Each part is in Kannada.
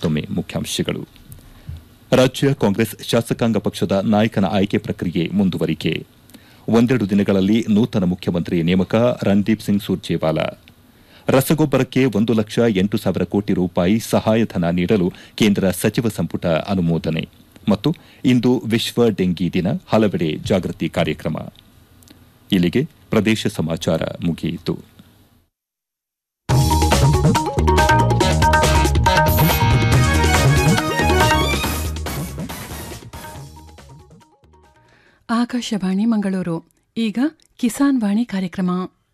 ಮತ್ತೊಮ್ಮೆ ಮುಖ್ಯಾಂಶಗಳು ರಾಜ್ಯ ಕಾಂಗ್ರೆಸ್ ಶಾಸಕಾಂಗ ಪಕ್ಷದ ನಾಯಕನ ಆಯ್ಕೆ ಪ್ರಕ್ರಿಯೆ ಮುಂದುವರಿಕೆ ಒಂದೆರಡು ದಿನಗಳಲ್ಲಿ ನೂತನ ಮುಖ್ಯಮಂತ್ರಿ ನೇಮಕ ರಣದೀಪ್ ಸಿಂಗ್ ಸುರ್ಜೇವಾಲಾ ರಸಗೊಬ್ಬರಕ್ಕೆ ಒಂದು ಲಕ್ಷ ಎಂಟು ಸಾವಿರ ಕೋಟಿ ರೂಪಾಯಿ ಸಹಾಯಧನ ನೀಡಲು ಕೇಂದ್ರ ಸಚಿವ ಸಂಪುಟ ಅನುಮೋದನೆ ಮತ್ತು ಇಂದು ವಿಶ್ವ ಡೆಂಗಿ ದಿನ ಹಲವೆಡೆ ಜಾಗೃತಿ ಕಾರ್ಯಕ್ರಮ ಇಲ್ಲಿಗೆ ಪ್ರದೇಶ ಸಮಾಚಾರ ಮುಗಿಯಿತು ಆಕಾಶವಾಣಿ ಮಂಗಳೂರು ಈಗ ಕಿಸಾನ್ ವಾಣಿ ಕಾರ್ಯಕ್ರಮ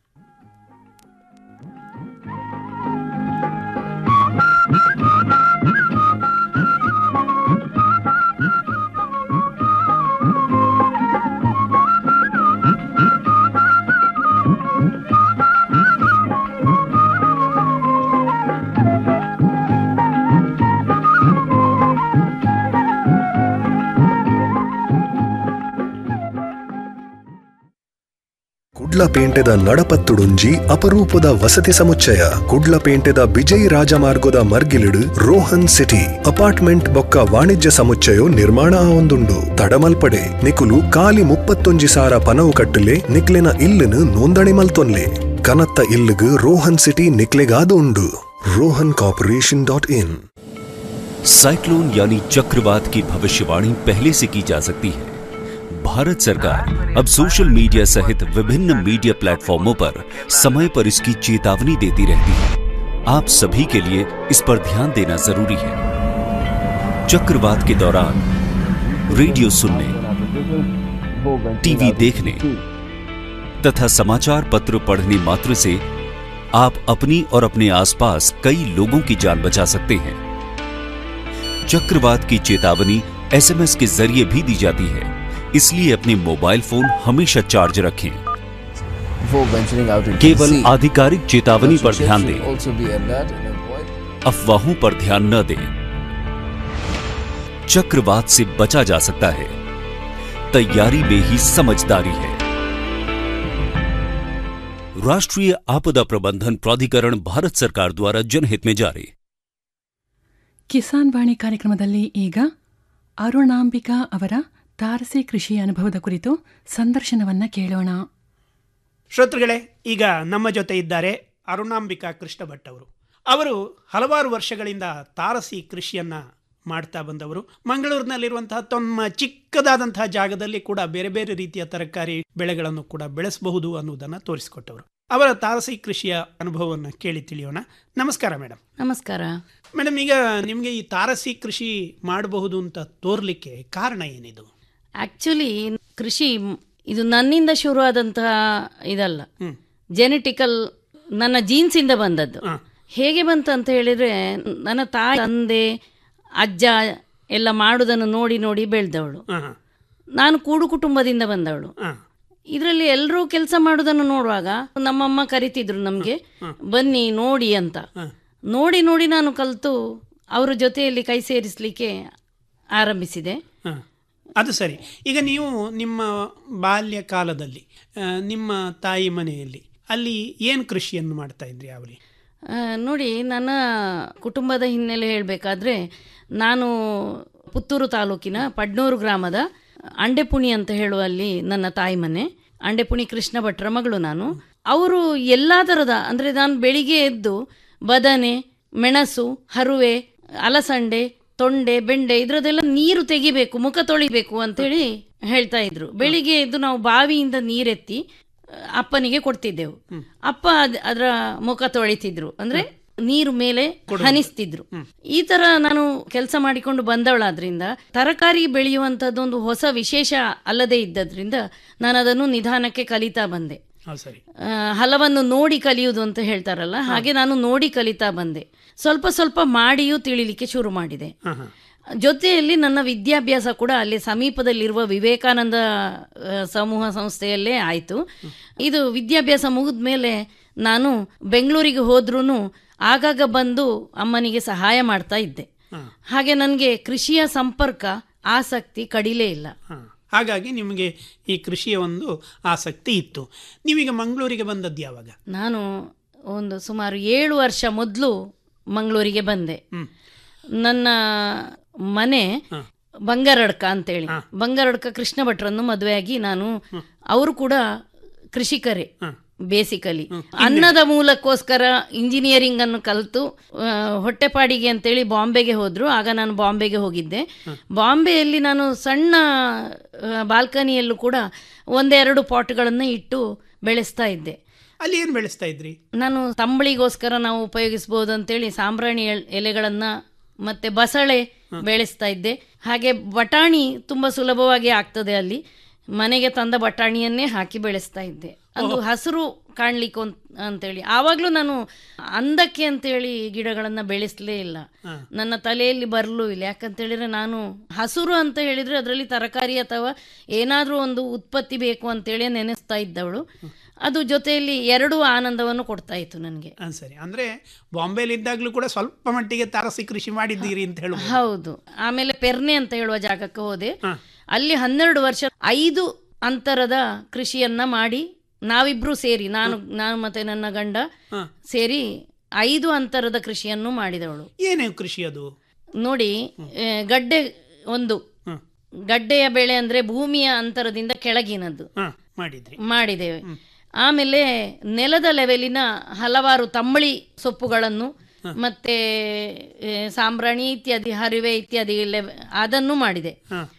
ಕುಡ್ಲಪೇಂಟೆದ ನಡಪತ್ತುಡುಂಜಿ ಅಪರೂಪದ ವಸತಿ ಸಮುಚ್ಚಯ ಕುಡ್ಲಪೇಂಟೆದ ಬಿಜೈ ರಾಜಮಾರ್ಗದ ಮರ್ಗಿಲಿಡು ರೋಹನ್ ಸಿಟಿ ಅಪಾರ್ಟ್ಮೆಂಟ್ ಬೊಕ್ಕ ವಾಣಿಜ್ಯ ಸಮುಚ್ಚಯೋ ನಿರ್ಮಾಣ ಆವೊಂದುಂಡು ತಡಮಲ್ಪಡೆ ನಿಕುಲು ಕಾಲಿ ಮುಪ್ಪತ್ತೊಂಜಿ ಸಾರ ಪನವು ಕಟ್ಟಲೆ ನಿಕ್ಲೆನ ಇಲ್ಲುನು ನೋಂದಣಿ ಮಲ್ತೊನ್ಲೆ ಕನತ್ತ ಇಲ್ಲುಗು ರೋಹನ್ ಸಿಟಿ ನಿಕ್ಲೆಗಾದು ಉಂಡು Rohan corporation dot in cyclone यानी चक्रवात की भविष्यवाणी पहले से की जा सकती है भारत सरकार अब सोशल मीडिया सहित विभिन्न मीडिया प्लेटफॉर्मों पर समय पर इसकी चेतावनी देती रहती है आप सभी के लिए इस पर ध्यान देना जरूरी है चक्रवात के दौरान रेडियो सुनने टीवी देखने तथा समाचार पत्र पढ़ने मात्र से आप अपनी और अपने आसपास कई लोगों की जान बचा सकते हैं चक्रवात की चेतावनी एसएमएस के जरिए भी दी जाती है इसलिए अपने मोबाइल फोन हमेशा चार्ज रखें before venturing out into केवल the sea. आधिकारिक चेतावनी पर Ships ध्यान should दें Also be alert and avoid अफवाहों पर ध्यान न दें चक्रवात से बचा जा सकता है तैयारी में ही समझदारी है राष्ट्रीय आपदा प्रबंधन प्राधिकरण भारत सरकार द्वारा जनहित में जारी ಕಿಸಾನ್ ವಾಣಿ ಕಾರ್ಯಕ್ರಮದಲ್ಲಿ ಈಗ ಅರುಣಾಂಬಿಕಾ ಅವರ ತಾರಸಿ ಕೃಷಿ ಅನುಭವದ ಕುರಿತು ಸಂದರ್ಶನವನ್ನ ಕೇಳೋಣ ಶ್ರೋತೃಗಳೇ ಈಗ ನಮ್ಮ ಜೊತೆ ಇದ್ದಾರೆ ಅರುಣಾಂಬಿಕಾ ಕೃಷ್ಣ ಭಟ್ ಅವರು ಅವರು ಹಲವಾರು ವರ್ಷಗಳಿಂದ ತಾರಸಿ ಕೃಷಿಯನ್ನ ಮಾಡ್ತಾ ಬಂದವರು ಮಂಗಳೂರಿನಲ್ಲಿರುವಂತಹ ತಮ್ಮ ಚಿಕ್ಕದಾದಂತಹ ಜಾಗದಲ್ಲಿ ಕೂಡ ಬೇರೆ ಬೇರೆ ರೀತಿಯ ತರಕಾರಿ ಬೆಳೆಗಳನ್ನು ಕೂಡ ಬೆಳೆಸಬಹುದು ಅನ್ನುವುದನ್ನು ತೋರಿಸಿಕೊಟ್ಟವರು ಅವರ ತಾರಸಿ ಕೃಷಿಯ ಅನುಭವವನ್ನು ಕೇಳಿ ತಿಳಿಯೋಣ ನಮಸ್ಕಾರ ಮೇಡಮ್ ನಮಸ್ಕಾರ ಮೇಡಮ್ ಈಗ ನಿಮಗೆ ಈ ತಾರಸಿ ಕೃಷಿ ಮಾಡಬಹುದು ಅಂತ ತೋರ್ಲಿಕ್ಕೆ ಕಾರಣ ಏನಿದು ಆಕ್ಚುಲಿ ಕೃಷಿ ಇದು ನನ್ನಿಂದ ಶುರುವಾದಂತಹ ಇದಲ್ಲ ಜೆನೆಟಿಕಲ್ ನನ್ನ ಜೀನ್ಸಿಂದ ಬಂದದ್ದು ಹೇಗೆ ಬಂತು ಅಂತ ಹೇಳಿದ್ರೆ ನನ್ನ ತಾಯಿ ತಂದೆ ಅಜ್ಜ ಎಲ್ಲ ಮಾಡುವುದನ್ನು ನೋಡಿ ನೋಡಿ ಬೆಳೆದವಳು ನಾನು ಕೂಡು ಕುಟುಂಬದಿಂದ ಬಂದವಳು ಇದರಲ್ಲಿ ಎಲ್ಲರೂ ಕೆಲಸ ಮಾಡೋದನ್ನು ನೋಡುವಾಗ ನಮ್ಮಮ್ಮ ಕರಿತಿದ್ರು ನಮಗೆ ಬನ್ನಿ ನೋಡಿ ಅಂತ ನೋಡಿ ನೋಡಿ ನಾನು ಕಲಿತು ಅವರ ಜೊತೆಯಲ್ಲಿ ಕೈ ಸೇರಿಸಲಿಕ್ಕೆ ಆರಂಭಿಸಿದೆ ಹ. ಅದು ಸರಿ ಈಗ ನೀವು ನಿಮ್ಮ ಬಾಲ್ಯ ಕಾಲದಲ್ಲಿ ಆ, ನಿಮ್ಮ ತಾಯಿ ಮನೆಯಲ್ಲಿ ಅಲ್ಲಿ ಏನು ಕೃಷಿಯನ್ನು ಮಾಡ್ತಾ ಇದ್ರಿ ಅವಲಿ ಆ, ನೋಡಿ ನನ್ನ ಕುಟುಂಬದ ಹಿನ್ನೆಲೆ ಹೇಳಬೇಕಾದ್ರೆ ನಾನು ಪುತ್ತೂರು ತಾಲೂಕಿನ ಪಡ್ನೂರು ಗ್ರಾಮದ ಅಂಡೆಪುಣಿ ಅಂತ ಹೇಳುವಲ್ಲಿ ನನ್ನ ತಾಯಿ ಮನೆ ಅಂಡೆಪುಣಿ ಕೃಷ್ಣ ಭಟ್ರ ಮಗಳು ನಾನು ಅವರು ಎಲ್ಲ ಥರದ ಅಂದರೆ ನಾನು ಬೆಳಿಗ್ಗೆ ಎದ್ದು ಬದನೆ ಮೆಣಸು ಹರುವೆ ಅಲಸಂಡೆ ತೊಂಡೆ ಬೆಂಡೆ ಇದ್ರದ್ದೆಲ್ಲ ನೀರು ತೆಗಿಬೇಕು ಮುಖ ತೊಳಿಬೇಕು ಅಂತೇಳಿ ಹೇಳ್ತಾ ಇದ್ರು ಬೆಳಿಗ್ಗೆ ಎದ್ದು ನಾವು ಬಾವಿಯಿಂದ ನೀರೆತ್ತಿ ಅಪ್ಪನಿಗೆ ಕೊಡ್ತಿದ್ದೆವು ಅಪ್ಪ ಅದ್- ಅದರ ಮುಖ ತೊಳಿತಿದ್ರು ಅಂದ್ರೆ ನೀರು ಮೇಲೆ ಹನಿಸ್ತಿದ್ರು ಈ ತರ ನಾನು ಕೆಲಸ ಮಾಡಿಕೊಂಡು ಬಂದವಳಾದ್ರಿಂದ ತರಕಾರಿ ಬೆಳೆಯುವಂತದ್ದೊಂದು ಹೊಸ ವಿಶೇಷ ಅಲ್ಲದೆ ಇದ್ದದ್ರಿಂದ ನಾನು ಅದನ್ನು ನಿಧಾನಕ್ಕೆ ಕಲಿತಾ ಬಂದೆ ಹೌದು ಸರಿ ಆ, ಹಲವನ್ನು ನೋಡಿ ಕಲಿಯುವುದು ಅಂತ ಹೇಳ್ತಾರಲ್ಲ ಹಾಗೆ ನಾನು ನೋಡಿ ಕಲಿತಾ ಬಂದೆ ಸ್ವಲ್ಪ ಸ್ವಲ್ಪ ಮಾಡಿಯೂ ತಿಳಿಲಿಕ್ಕೆ ಶುರು ಮಾಡಿದೆ ಜೊತೆಯಲ್ಲಿ ನನ್ನ ವಿದ್ಯಾಭ್ಯಾಸ ಕೂಡ ಅಲ್ಲಿ ಸಮೀಪದಲ್ಲಿರುವ ವಿವೇಕಾನಂದ ಆ, ಸಮೂಹ ಸಂಸ್ಥೆಯಲ್ಲೇ ಆಯಿತು ಇದು ವಿದ್ಯಾಭ್ಯಾಸ ಮುಗಿದ ಮೇಲೆ ನಾನು ಬೆಂಗಳೂರಿಗೆ ಹೋದ್ರೂ ಆಗಾಗ ಬಂದು ಅಮ್ಮನಿಗೆ ಸಹಾಯ ಮಾಡ್ತಾ ಇದ್ದೆ ಹಾಗೆ ನನಗೆ ಕೃಷಿಯ ಸಂಪರ್ಕ ಆಸಕ್ತಿ ಕಡಿಲೇ ಇಲ್ಲ ಹಾಗಾಗಿ ನಿಮಗೆ ಈ ಕೃಷಿಯ ಒಂದು ಆಸಕ್ತಿ ಇತ್ತು ನೀವೀಗ ಮಂಗಳೂರಿಗೆ ಬಂದದ್ದು ಯಾವಾಗ ನಾನು ಒಂದು ಸುಮಾರು ಏಳು ವರ್ಷ ಮೊದಲು ಮಂಗಳೂರಿಗೆ ಬಂದೆ ನನ್ನ ಮನೆ ಬಂಗಾರಡ್ಕ ಅಂತೇಳಿ ಬಂಗಾರಡ್ಕ ಕೃಷ್ಣ ಭಟ್ರನ್ನು ಮದುವೆಯಾಗಿ ನಾನು ಅವರು ಕೂಡ ಕೃಷಿಕರೇ ಬೇಸಿಕಲಿ ಅನ್ನದ ಮೂಲಕ್ಕೋಸ್ಕರ ಇಂಜಿನಿಯರಿಂಗ್ ಅನ್ನು ಕಲಿತು ಆ, ಹೊಟ್ಟೆಪಾಡಿಗೆ ಅಂತೇಳಿ ಬಾಂಬೆಗೆ ಹೋದ್ರು ಆಗ ನಾನು ಬಾಂಬೆಗೆ ಹೋಗಿದ್ದೆ ಬಾಂಬೆಯಲ್ಲಿ ನಾನು ಸಣ್ಣ ಆ, ಬಾಲ್ಕನಿಯಲ್ಲೂ ಕೂಡ ಒಂದೆರಡು ಪಾಟ್ಗಳನ್ನು ಇಟ್ಟು ಬೆಳೆಸ್ತಾ ಇದ್ದೆ ಅಲ್ಲಿ ಏನು ಬೆಳೆಸ್ತಾ ಇದ್ರಿ ನಾನು ತಂಬಳಿಗೋಸ್ಕರ ನಾವು ಉಪಯೋಗಿಸಬಹುದು ಅಂತೇಳಿ ಸಾಂಬ್ರಾಣಿ ಎಲ್- ಎಲೆಗಳನ್ನ ಮತ್ತೆ ಬಸಳೆ ಬೆಳೆಸ್ತಾ ಇದ್ದೆ ಹಾಗೆ ಬಟಾಣಿ ತುಂಬಾ ಸುಲಭವಾಗಿ ಆಗ್ತದೆ ಅಲ್ಲಿ ಮನೆಗೆ ತಂದ ಬಟಾಣಿಯನ್ನೇ ಹಾಕಿ ಬೆಳೆಸ್ತಾ ಇದ್ದೆ ಅದು ಹಸಿರು ಕಾಣ್ಲಿಕ್ಕೆ ಒಂದ್- ಅಂತೇಳಿ ಆವಾಗ್ಲೂ ನಾನು ಅಂದಕ್ಕೆ ಅಂತೇಳಿ ಗಿಡಗಳನ್ನ ಬೆಳೆಸಲೇ ಇಲ್ಲ ನನ್ನ ತಲೆಯಲ್ಲಿ ಬರಲೂ ಇಲ್ಲ ಯಾಕಂತೇಳಿದ್ರೆ ನಾನು ಹಸುರು ಅಂತ ಹೇಳಿದ್ರೆ ಅದರಲ್ಲಿ ತರಕಾರಿ ಅಥವಾ ಏನಾದ್ರೂ ಒಂದು ಉತ್ಪತ್ತಿ ಬೇಕು ಅಂತೇಳಿ ನೆನೆಸ್ತಾ ಇದ್ದವಳು ಅದು ಜೊತೆಯಲ್ಲಿ ಎರಡೂ ಆನಂದವನ್ನು ಕೊಡ್ತಾ ಇತ್ತು ನನಗೆ ಆ, ಸರಿ ಅಂದ್ರೆ ಬಾಂಬೆಲಿ ಇದ್ದಾಗಲೂ ಕೂಡ ಸ್ವಲ್ಪ ಮಟ್ಟಿಗೆ ತಾರಸಿ ಕೃಷಿ ಮಾಡಿದ್ದೀರಿ ಅಂತ ಹೇಳುವ ಹೌದು ಆಮೇಲೆ ಪೆರ್ನೆ ಅಂತ ಹೇಳುವ ಜಾಗಕ್ಕೆ ಹೋದೆ ಅಲ್ಲಿ ಹನ್ನೆರಡು ವರ್ಷ ಐದು ಅಂತರದ ಕೃಷಿಯನ್ನ ಮಾಡಿ ನಾವಿಬ್ರು ಸೇರಿ ನಾನು ನಾನು ಮತ್ತೆ ನನ್ನ ಗಂಡ ಸೇರಿ ಐದು ಅಂತರದ ಕೃಷಿಯನ್ನು ಮಾಡಿದವಳು ಏನೇ ಕೃಷಿ ಅದು ನೋಡಿ ಆ, ಗಡ್ಡೆ ಒಂದು ಗಡ್ಡೆಯ ಬೆಳೆ ಅಂದ್ರೆ ಭೂಮಿಯ ಅಂತರದಿಂದ ಕೆಳಗಿನದ್ದು ಹಾ ಮಾಡಿದ್ರಿ ಮಾಡಿದ್ದೇವೆ ಆಮೇಲೆ ನೆಲದ ಲೆವೆಲಿನ ಹಲವಾರು ತಂಬಳಿ ಸೊಪ್ಪುಗಳನ್ನು ಮತ್ತೆ ಆ, ಸಾಂಬ್ರಾಣಿ ಇತ್ಯಾದಿ ಹರಿವೆ ಇತ್ಯಾದಿ ಲೆವ್- ಅದನ್ನು ಮಾಡಿದೆ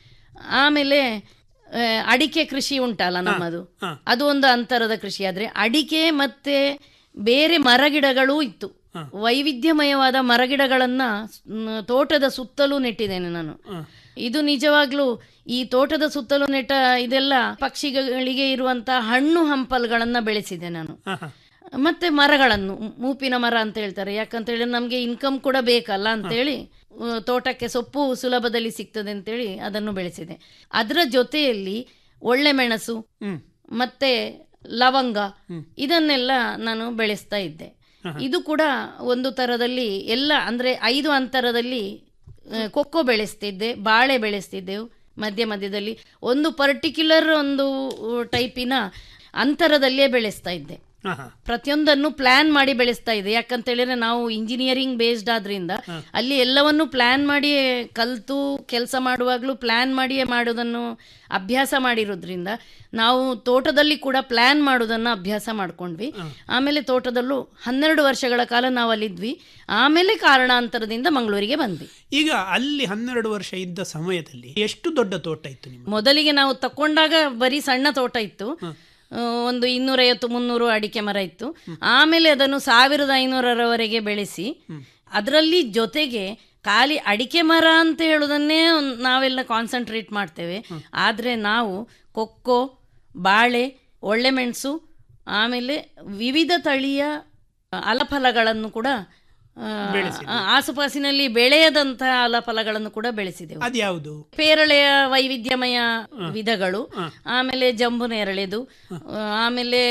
ಆಮೇಲೆ ಆ, ಅಡಿಕೆ ಕೃಷಿ ಉಂಟಲ್ಲ ನಮ್ಮದು ಅದು ಒಂದು ಅಂತರದ ಕೃಷಿ ಆದ್ರೆ ಅಡಿಕೆ ಮತ್ತೆ ಬೇರೆ ಮರಗಿಡಗಳೂ ಇತ್ತು ವೈವಿಧ್ಯಮಯವಾದ ಮರಗಿಡಗಳನ್ನ ಮ್, ತೋಟದ ಸುತ್ತಲೂ ನೆಟ್ಟಿದ್ದೇನೆ ನಾನು ಇದು ನಿಜವಾಗ್ಲೂ ಈ ತೋಟದ ಸುತ್ತಲೂ ನೆಟ್ಟ ಇದೆಲ್ಲ ಪಕ್ಷಿಗಳಿಗೆ ಇರುವಂತಹ ಹಣ್ಣು ಹಂಪಲ್ಗಳನ್ನ ಬೆಳೆಸಿದೆ ನಾನು ಮತ್ತೆ ಮರಗಳನ್ನು ಮೂ- ಮೂಪಿನ ಮರ ಅಂತ ಹೇಳ್ತಾರೆ ಯಾಕಂತ ಹೇಳಿ ನಮ್ಗೆ ಇನ್ಕಮ್ ಕೂಡ ಬೇಕಲ್ಲ ಅಂತೇಳಿ ಆ, ತೋಟಕ್ಕೆ ಸೊಪ್ಪು ಸುಲಭದಲ್ಲಿ ಸಿಗ್ತದೆ ಅಂತೇಳಿ ಅದನ್ನು ಬೆಳೆಸಿದೆ ಅದರ ಜೊತೆಯಲ್ಲಿ ಒಳ್ಳೆ ಮೆಣಸು ಮತ್ತೆ ಲವಂಗ ಇದನ್ನೆಲ್ಲ ನಾನು ಬೆಳೆಸ್ತಾ ಇದ್ದೆ ಇದು ಕೂಡ ಒಂದು ತರದಲ್ಲಿ ಎಲ್ಲ ಅಂದ್ರೆ ಐದು ಅಂತರದಲ್ಲಿ ಆ, ಕೊಕ್ಕೋ ಬೆಳೆಸ್ತಿದ್ದೆ ಬಾಳೆ ಬೆಳೆಸ್ತಿದ್ದೆವು ಮಧ್ಯ ಮಧ್ಯದಲ್ಲಿ ಒಂದು ಪರ್ಟಿಕ್ಯುಲರ್ ಒಂದು ಟೈಪಿನ ಅಂತರದಲ್ಲಿಯೇ ಬೆಳೆಸ್ತಾ ಇದ್ದೆ ಪ್ರತಿಯೊಂದನ್ನು ಪ್ಲಾನ್ ಮಾಡಿ ಬೆಳೆಸ್ತಾ ಇದೆ ಯಾಕಂತ ಹೇಳಿದ್ರೆ ನಾವು ಇಂಜಿನಿಯರಿಂಗ್ ಬೇಸ್ಡ್ ಆದ್ರಿಂದ ಅಲ್ಲಿ ಎಲ್ಲವನ್ನು ಪ್ಲಾನ್ ಮಾಡಿ ಕಲ್ತು ಕೆಲಸ ಮಾಡುವಾಗಲೂ ಪ್ಲಾನ್ ಮಾಡಿಯೇ ಮಾಡೋದನ್ನು ಅಭ್ಯಾಸ ಮಾಡಿರೋದ್ರಿಂದ ನಾವು ತೋಟದಲ್ಲಿ ಕೂಡ ಪ್ಲಾನ್ ಮಾಡೋದನ್ನ ಅಭ್ಯಾಸ ಮಾಡ್ಕೊಂಡ್ವಿ ಆಮೇಲೆ ತೋಟದಲ್ಲೂ ಹನ್ನೆರಡು ವರ್ಷಗಳ ಕಾಲ ನಾವು ಅಲ್ಲಿದ್ವಿ ಆಮೇಲೆ ಕಾರಣಾಂತರದಿಂದ ಮಂಗಳೂರಿಗೆ ಬಂದ್ವಿ ಈಗ ಅಲ್ಲಿ ಹನ್ನೆರಡು ವರ್ಷ ಇದ್ದ ಸಮಯದಲ್ಲಿ ಎಷ್ಟು ದೊಡ್ಡ ತೋಟ ಇತ್ತು ನಿಮ್ಮ ಮೊದಲಿಗೆ ನಾವು ತಕೊಂಡಾಗ ಬರೀ ಸಣ್ಣ ತೋಟ ಇತ್ತು ಆ, ಒಂದು ಇನ್ನೂರೈವತ್ತು ಮುನ್ನೂರು ಅಡಿಕೆ ಮರ ಇತ್ತು ಆಮೇಲೆ ಅದನ್ನು ಸಾವಿರದ ಐನೂರರವರೆಗೆ ಬೆಳೆಸಿ ಅದರಲ್ಲಿ ಜೊತೆಗೆ ಖಾಲಿ ಅಡಿಕೆ ಮರ ಅಂತ ಹೇಳೋದನ್ನೇ ಒಂದ್- ನಾವೆಲ್ಲ ಕಾನ್ಸಂಟ್ರೇಟ್ ಮಾಡ್ತೇವೆ ಆದರೆ ನಾವು ಕೊಕ್ಕೋ ಬಾಳೆ ಒಳ್ಳೆ ಮೆಣಸು ಆಮೇಲೆ ವಿವಿಧ ತಳಿಯ ಅಲಫಲಗಳನ್ನು ಕೂಡ ಆ, ಆ, ಆಸುಪಾಸಿನಲ್ಲಿ ಬೆಳೆಯದಂತಹ ಅಲಫಲಗಳನ್ನು ಕೂಡ ಬೆಳೆಸಿದೆವು ಅದ್ಯಾವುದು ಪೇರಳೆಯ ವೈವಿಧ್ಯಮಯ ವಿಧಗಳು ಆಮೇಲೆ ಜಂಬು ನೇರಳೆದು ಆಮೇಲೆ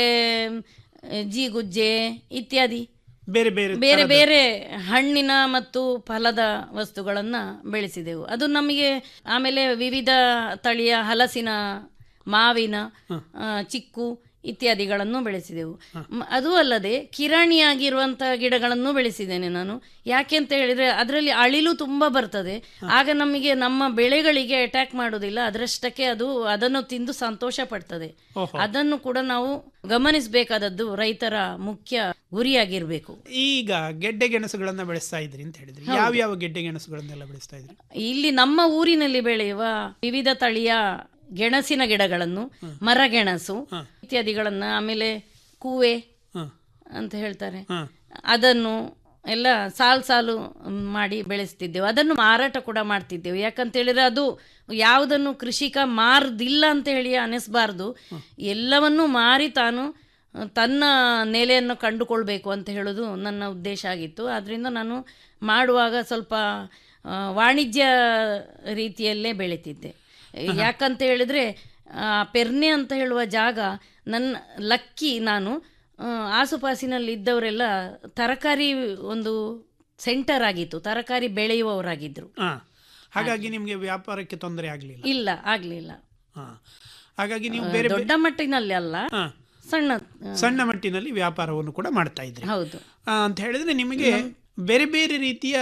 ಜೀಗುಜ್ಜೆ ಇತ್ಯಾದಿ ಬೇರೆ ಬೇರೆ ಬೇರೆ ಬೇರೆ ಹಣ್ಣಿನ ಮತ್ತು ಫಲದ ವಸ್ತುಗಳನ್ನ ಬೆಳೆಸಿದೆವು ಅದು ನಮಗೆ ಆಮೇಲೆ ವಿವಿಧ ತಳಿಯ ಹಲಸಿನ ಮಾವಿನ ಆ, ಚಿಕ್ಕು ಇತ್ಯಾದಿಗಳನ್ನು ಬೆಳೆಸಿದೆವು ಮ- ಅದೂ ಅಲ್ಲದೆ ಕಿರಾಣಿಯಾಗಿರುವಂತಹ ಗಿಡಗಳನ್ನು ಬೆಳೆಸಿದ್ದೇನೆ ನಾನು ಯಾಕೆ ಅಂತ ಹೇಳಿದ್ರೆ ಅದರಲ್ಲಿ ಅಳಿಲು ತುಂಬಾ ಬರ್ತದೆ ಆಗ ನಮಗೆ ನಮ್ಮ ಬೆಳೆಗಳಿಗೆ ಅಟ್ಯಾಕ್ ಮಾಡೋದಿಲ್ಲ ಅದರಷ್ಟಕ್ಕೆ ಅದು ಅದನ್ನು ತಿಂದು ಸಂತೋಷ ಪಡ್ತದೆ ಅದನ್ನು ಕೂಡ ನಾವು ಗಮನಿಸಬೇಕಾದದ್ದು ರೈತರ ಮುಖ್ಯ ಗುರಿಯಾಗಿರ್ಬೇಕು ಈಗ ಗೆಡ್ಡೆ ಗೆಣಸುಗಳನ್ನ ಬೆಳೆಸ್ತಾ ಇದ್ರಿ ಅಂತ ಹೇಳಿದ್ರಿ ಯಾವ ಯಾವ ಗೆಡ್ಡೆ ಗೆಣಸುಗಳನ್ನೆಲ್ಲ ಬೆಳೆಸ್ತಾ ಇದ್ರಿ ಇಲ್ಲಿ ನಮ್ಮ ಊರಿನಲ್ಲಿ ಬೆಳೆಯುವ ವಿವಿಧ ತಳಿಯ ಗೆಣಸಿನ ಗಿಡಗಳನ್ನು ಮರಗೆಣಸು ಇತ್ಯಾದಿಗಳನ್ನ ಆಮೇಲೆ ಕೂವೆ ಅಂತ ಹೇಳ್ತಾರೆ ಅದನ್ನು ಎಲ್ಲ ಸಾಲು ಸಾಲು ಮಾಡಿ ಬೆಳೆಸ್ತಿದ್ದೆವು ಅದನ್ನು ಮಾರಾಟ ಕೂಡ ಮಾಡ್ತಿದ್ದೆವು ಯಾಕಂತ ಹೇಳಿದ್ರೆ ಅದು ಯಾವುದನ್ನು ಕೃಷಿಕ ಮಾರ್ದಿಲ್ಲ ಅಂತ ಹೇಳಿ ಅನಿಸ್ಬಾರ್ದು ಎಲ್ಲವನ್ನೂ ಮಾರಿ ತಾನು ತನ್ನ ನೆಲೆಯನ್ನು ಕಂಡುಕೊಳ್ಬೇಕು ಅಂತ ಹೇಳೋದು ನನ್ನ ಉದ್ದೇಶ ಆಗಿತ್ತು ಆದ್ದರಿಂದ ನಾನು ಮಾಡುವಾಗ ಸ್ವಲ್ಪ ಆ, ವಾಣಿಜ್ಯ ರೀತಿಯಲ್ಲೇ ಬೆಳೀತಿದ್ದೆ ಯಾಕಂತ ಹೇಳಿದ್ರೆ ಆ, ಪೆರ್ನೆ ಅಂತ ಹೇಳುವ ಜಾಗ ನನ್ನ ಲಕ್ಕಿ ನಾನು ಆ, ಆಸುಪಾಸಿನಲ್ಲಿ ಇದ್ದವರೆಲ್ಲ ತರಕಾರಿ ಒಂದು ಸೆಂಟರ್ ಆಗಿತ್ತು ತರಕಾರಿ ಬೆಳೆಯುವವರಾಗಿದ್ರು ಹಾ ಹಾಗಾಗಿ ನಿಮ್ಗೆ ವ್ಯಾಪಾರಕ್ಕೆ ತೊಂದರೆ ಆಗ್ಲಿಲ್ಲ ಇಲ್ಲ ಆಗ್ಲಿಲ್ಲ ಹಾ ಹಾಗಾಗಿ ನೀವು ಬೇರೆ ಬೇ- ದೊಡ್ಡ ಮಟ್ಟಿನಲ್ಲಿ ಅಲ್ಲ ಹಾ. ಸಣ್ಣ ಆ, ಸಣ್ಣ ಮಟ್ಟಿನಲ್ಲಿ ವ್ಯಾಪಾರವನ್ನು ಕೂಡ ಮಾಡ್ತಾ ಇದ್ರಿ ಹೌದು ಆ, ಅಂತ ಹೇಳಿದ್ರೆ ನಿಮಗೆ ಬೇರೆ ಬೇರೆ ರೀತಿಯ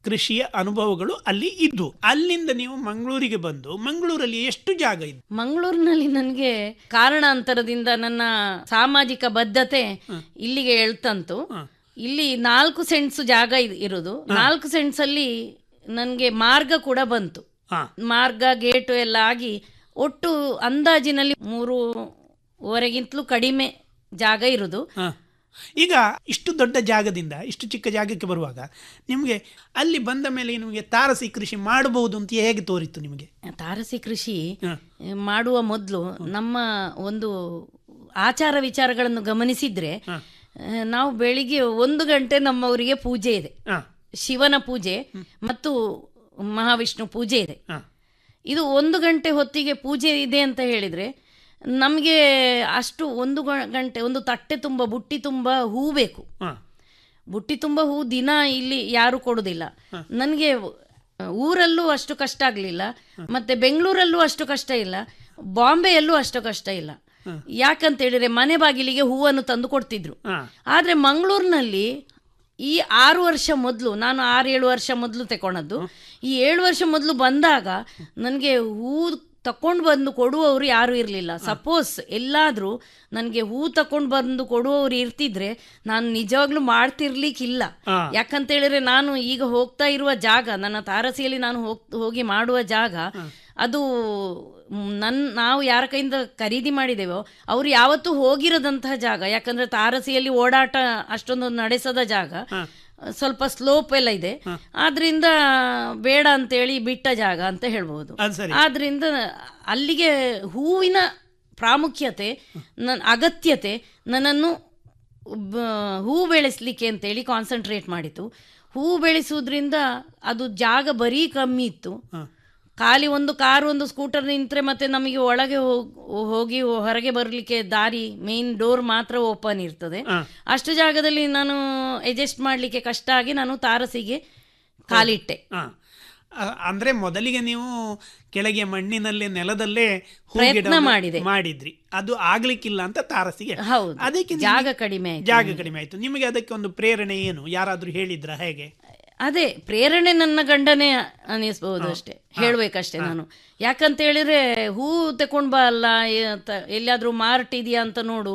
ಕೃಷಿಯ ಅನುಭವಗಳು ಅಲ್ಲಿ ಇದ್ವು ಅಲ್ಲಿಂದ ನೀವು ಮಂಗಳೂರಿಗೆ ಬಂದು ಮಂಗಳೂರಲ್ಲಿ ಎಷ್ಟು ಜಾಗ ಇದ್ದು ಮಂಗಳೂರಿನಲ್ಲಿ ನನಗೆ ಕಾರಣಾಂತರದಿಂದ ನನ್ನ ಸಾಮಾಜಿಕ ಬದ್ಧತೆ ಇಲ್ಲಿಗೆ ಎಳ್ತಂತು ಇಲ್ಲಿ ನಾಲ್ಕು ಸೆಂಟ್ಸ್ ಜಾಗ ಇ- ಇರುದು ನಾಲ್ಕು ಸೆಂಟ್ಸ್ ಅಲ್ಲಿ ನನಗೆ ಮಾರ್ಗ ಕೂಡ ಬಂತು ಹಾ ಮಾರ್ಗ ಗೇಟು ಎಲ್ಲ ಆಗಿ ಒಟ್ಟು ಅಂದಾಜಿನಲ್ಲಿ ಮೂರುವರೆಗಿಂತಲೂ ಕಡಿಮೆ ಜಾಗ ಇರುದು ಹಾ. ಈಗ ಇಷ್ಟು ದೊಡ್ಡ ಜಾಗದಿಂದ ಇಷ್ಟು ಚಿಕ್ಕ ಜಾಗಕ್ಕೆ ಬರುವಾಗ ನಿಮಗೆ ಅಲ್ಲಿ ಬಂದ ಮೇಲೆ ನಿಮಗೆ ತಾರಸಿ ಕೃಷಿ ಮಾಡಬಹುದು ಅಂತ ಹೇಗೆ ತೋರಿತ್ತು ನಿಮಗೆ ತಾರಸಿ ಕೃಷಿ ಹಾ. ಎ, ಮಾಡುವ ಮೊದಲು ನಮ್ಮ ಒಂದು ಆಚಾರ ವಿಚಾರಗಳನ್ನು ಗಮನಿಸಿದ್ರೆ ಹಾ. ಆ, ನಾವು ಬೆಳಿಗ್ಗೆ ಒಂದು ಗಂಟೆ ನಮ್ಮವರಿಗೆ ಪೂಜೆ ಇದೆ ಹಾ ಶಿವನ ಪೂಜೆ ಮತ್ತು ಮಹಾವಿಷ್ಣು ಪೂಜೆ ಇದೆ ಹಾ ಇದು ಒಂದು ಗಂಟೆ ಹೊತ್ತಿಗೆ ಪೂಜೆ ಇದೆ ಅಂತ ಹೇಳಿದ್ರೆ ನಮಗೆ ಅಷ್ಟು ಒಂದು ಗ- ಗಂಟೆ ಒಂದು ತಟ್ಟೆ ತುಂಬ ಬುಟ್ಟಿ ತುಂಬ ಹೂ ಬೇಕು ಹಾ ಬುಟ್ಟಿ ತುಂಬ ಹೂ ದಿನ ಇಲ್ಲಿ ಯಾರು ಕೊಡುದಿಲ್ಲ ನನಗೆ ಊರಲ್ಲೂ ಅಷ್ಟು ಕಷ್ಟ ಆಗಲಿಲ್ಲ ಮತ್ತೆ ಬೆಂಗಳೂರಲ್ಲೂ ಅಷ್ಟು ಕಷ್ಟ ಇಲ್ಲ ಬಾಂಬೆಯಲ್ಲೂ ಅಷ್ಟು ಕಷ್ಟ ಇಲ್ಲ ಯಾಕಂತ ಹೇಳಿದ್ರೆ ಮನೆ ಬಾಗಿಲಿಗೆ ಹೂವನ್ನು ತಂದು ಕೊಡ್ತಿದ್ರು ಹಾ ಆದರೆ ಮಂಗಳೂರಿನಲ್ಲಿ ಈ ಆರು ವರ್ಷ ಮೊದಲು ನಾನು ಆರು ಏಳು ವರ್ಷ ಮೊದಲು ತಗೊಂಡದ್ದು ಈ ಏಳು ವರ್ಷ ಮೊದಲು ಬಂದಾಗ ನನಗೆ ಹೂ ತಕೊಂಡು ಬಂದು ಕೊಡುವವರು ಯಾರು ಇರಲಿಲ್ಲ ಸಪೋಸ್ ಎಲ್ಲಾದರೂ ನನಗೆ ಹೂ ತಕೊಂಡು ಬಂದು ಕೊಡುವವರು ಇರ್ತಿದ್ರೆ ನಾನು ನಿಜವಾಗ್ಲೂ ಮಾಡ್ತಿರ್ಲಿಕ್ಕಿಲ್ಲ ಹಾ. ಯಾಕಂತ ಹೇಳಿದ್ರೆ ನಾನು ಈಗ ಹೋಗ್ತಾ ಇರುವ ಜಾಗ ನನ್ನ ತಾರಸಿಯಲ್ಲಿ ನಾನು ಹೋಗ್ ಹೋಗಿ ಮಾಡುವ ಜಾಗ ಅದು ಮ್, ನನ್ ನಾವು ಯಾರ ಕೈಯಿಂದ ಖರೀದಿ ಮಾಡಿದೇವೋ ಅವರು ಯಾವತ್ತೂ ಹೋಗಿರದಂತಹ ಜಾಗ ಯಾಕಂದ್ರೆ ತಾರಸಿಯಲ್ಲಿ ಓಡಾಟ ಅಷ್ಟೊಂದು ನಡೆಸದ ಜಾಗ ಸ್ವಲ್ಪ ಸ್ಲೋಪ್ ಎಲ್ಲ ಇದೆ ಆದ್ರಿಂದ ಬೇಡ ಅಂತೇಳಿ ಬಿಟ್ಟ ಜಾಗ ಅಂತ ಹೇಳ್ಬೋದು ಅದು ಸರಿ ಆದ್ರಿಂದ ಅಲ್ಲಿಗೆ ಹೂವಿನ ಪ್ರಾಮುಖ್ಯತೆ ನನ್ನ ಅಗತ್ಯತೆ ನನ್ನನ್ನು ಬ- ಹೂ ಬೆಳೆಸಲಿಕ್ಕೆ ಅಂತೇಳಿ ಕಾನ್ಸಂಟ್ರೇಟ್ ಮಾಡಿತು ಹೂ ಬೆಳೆಸುವುದ್ರಿಂದ ಅದು ಜಾಗ ಬರೀ ಕಮ್ಮಿ ಇತ್ತು ಖಾಲಿ ಒಂದು ಕಾರ್ ಒಂದು ಸ್ಕೂಟರ್ ನಿಂತರೆ ಮತ್ತೆ ನಮಗೆ ಒಳಗೆ ಹೋಗ್- ಹೋಗಿ ಹೊರಗೆ ಬರಲಿಕ್ಕೆ ದಾರಿ ಮೇನ್ ಡೋರ್ ಮಾತ್ರ ಓಪನ್ ಇರ್ತದೆ ಅಷ್ಟು ಜಾಗದಲ್ಲಿ ನಾನು ಅಡ್ಜಸ್ಟ್ ಮಾಡಲಿಕ್ಕೆ ಕಷ್ಟ ಆಗಿ ನಾನು ತಾರಸಿಗೆ ಕಾಲಿಟ್ಟೆ ಹಾ ಅ- ಅಂದ್ರೆ ಮೊದಲಿಗೆ ನೀವು ಕೆಳಗೆ ಮಣ್ಣಿನಲ್ಲೇ ನೆಲದಲ್ಲೇ ಹೂ ಪ್ರಯತ್ನ ಗಿಡವನ್ನು ಮಾಡಿದೆ. ಮಾಡಿದ್ರಿ ಅದು ಆಗ್ಲಿಕ್ಕಿಲ್ಲ ಅಂತ ತಾರಸಿಗೆ ಹೌದು. ಅದಕ್ಕೆ ನಿಮಗೆ- ಜಾಗ ಕಡಿಮೆ ಆಯ್ತು ಜಾಗ ಕಡಿಮೆ ಆಯ್ತು ನಿಮಗೆ ಅದಕ್ಕೆ ಒಂದು ಪ್ರೇರಣೆ ಏನು ಯಾರಾದ್ರೂ ಹೇಳಿದ್ರ ಹೇಗೆ ಅದೇ ಪ್ರೇರಣೆ ನನ್ನ ಗಂಡನೇ ಅನಿಸ್ಬಹುದು ಅಷ್ಟೇ ಹೇಳ್ಬೇಕಷ್ಟೇ ನಾನು ಯಾಕಂತ ಹೇಳಿದ್ರೆ ಹೂ ತಕೊಂಡ್ ಬಾ ಅಲ್ಲ ಎ- ತ- ಎಲ್ಲಿಯಾದ್ರೂ ಮಾರ್ಟ್ ಇದೆಯಾ ಅಂತ ನೋಡು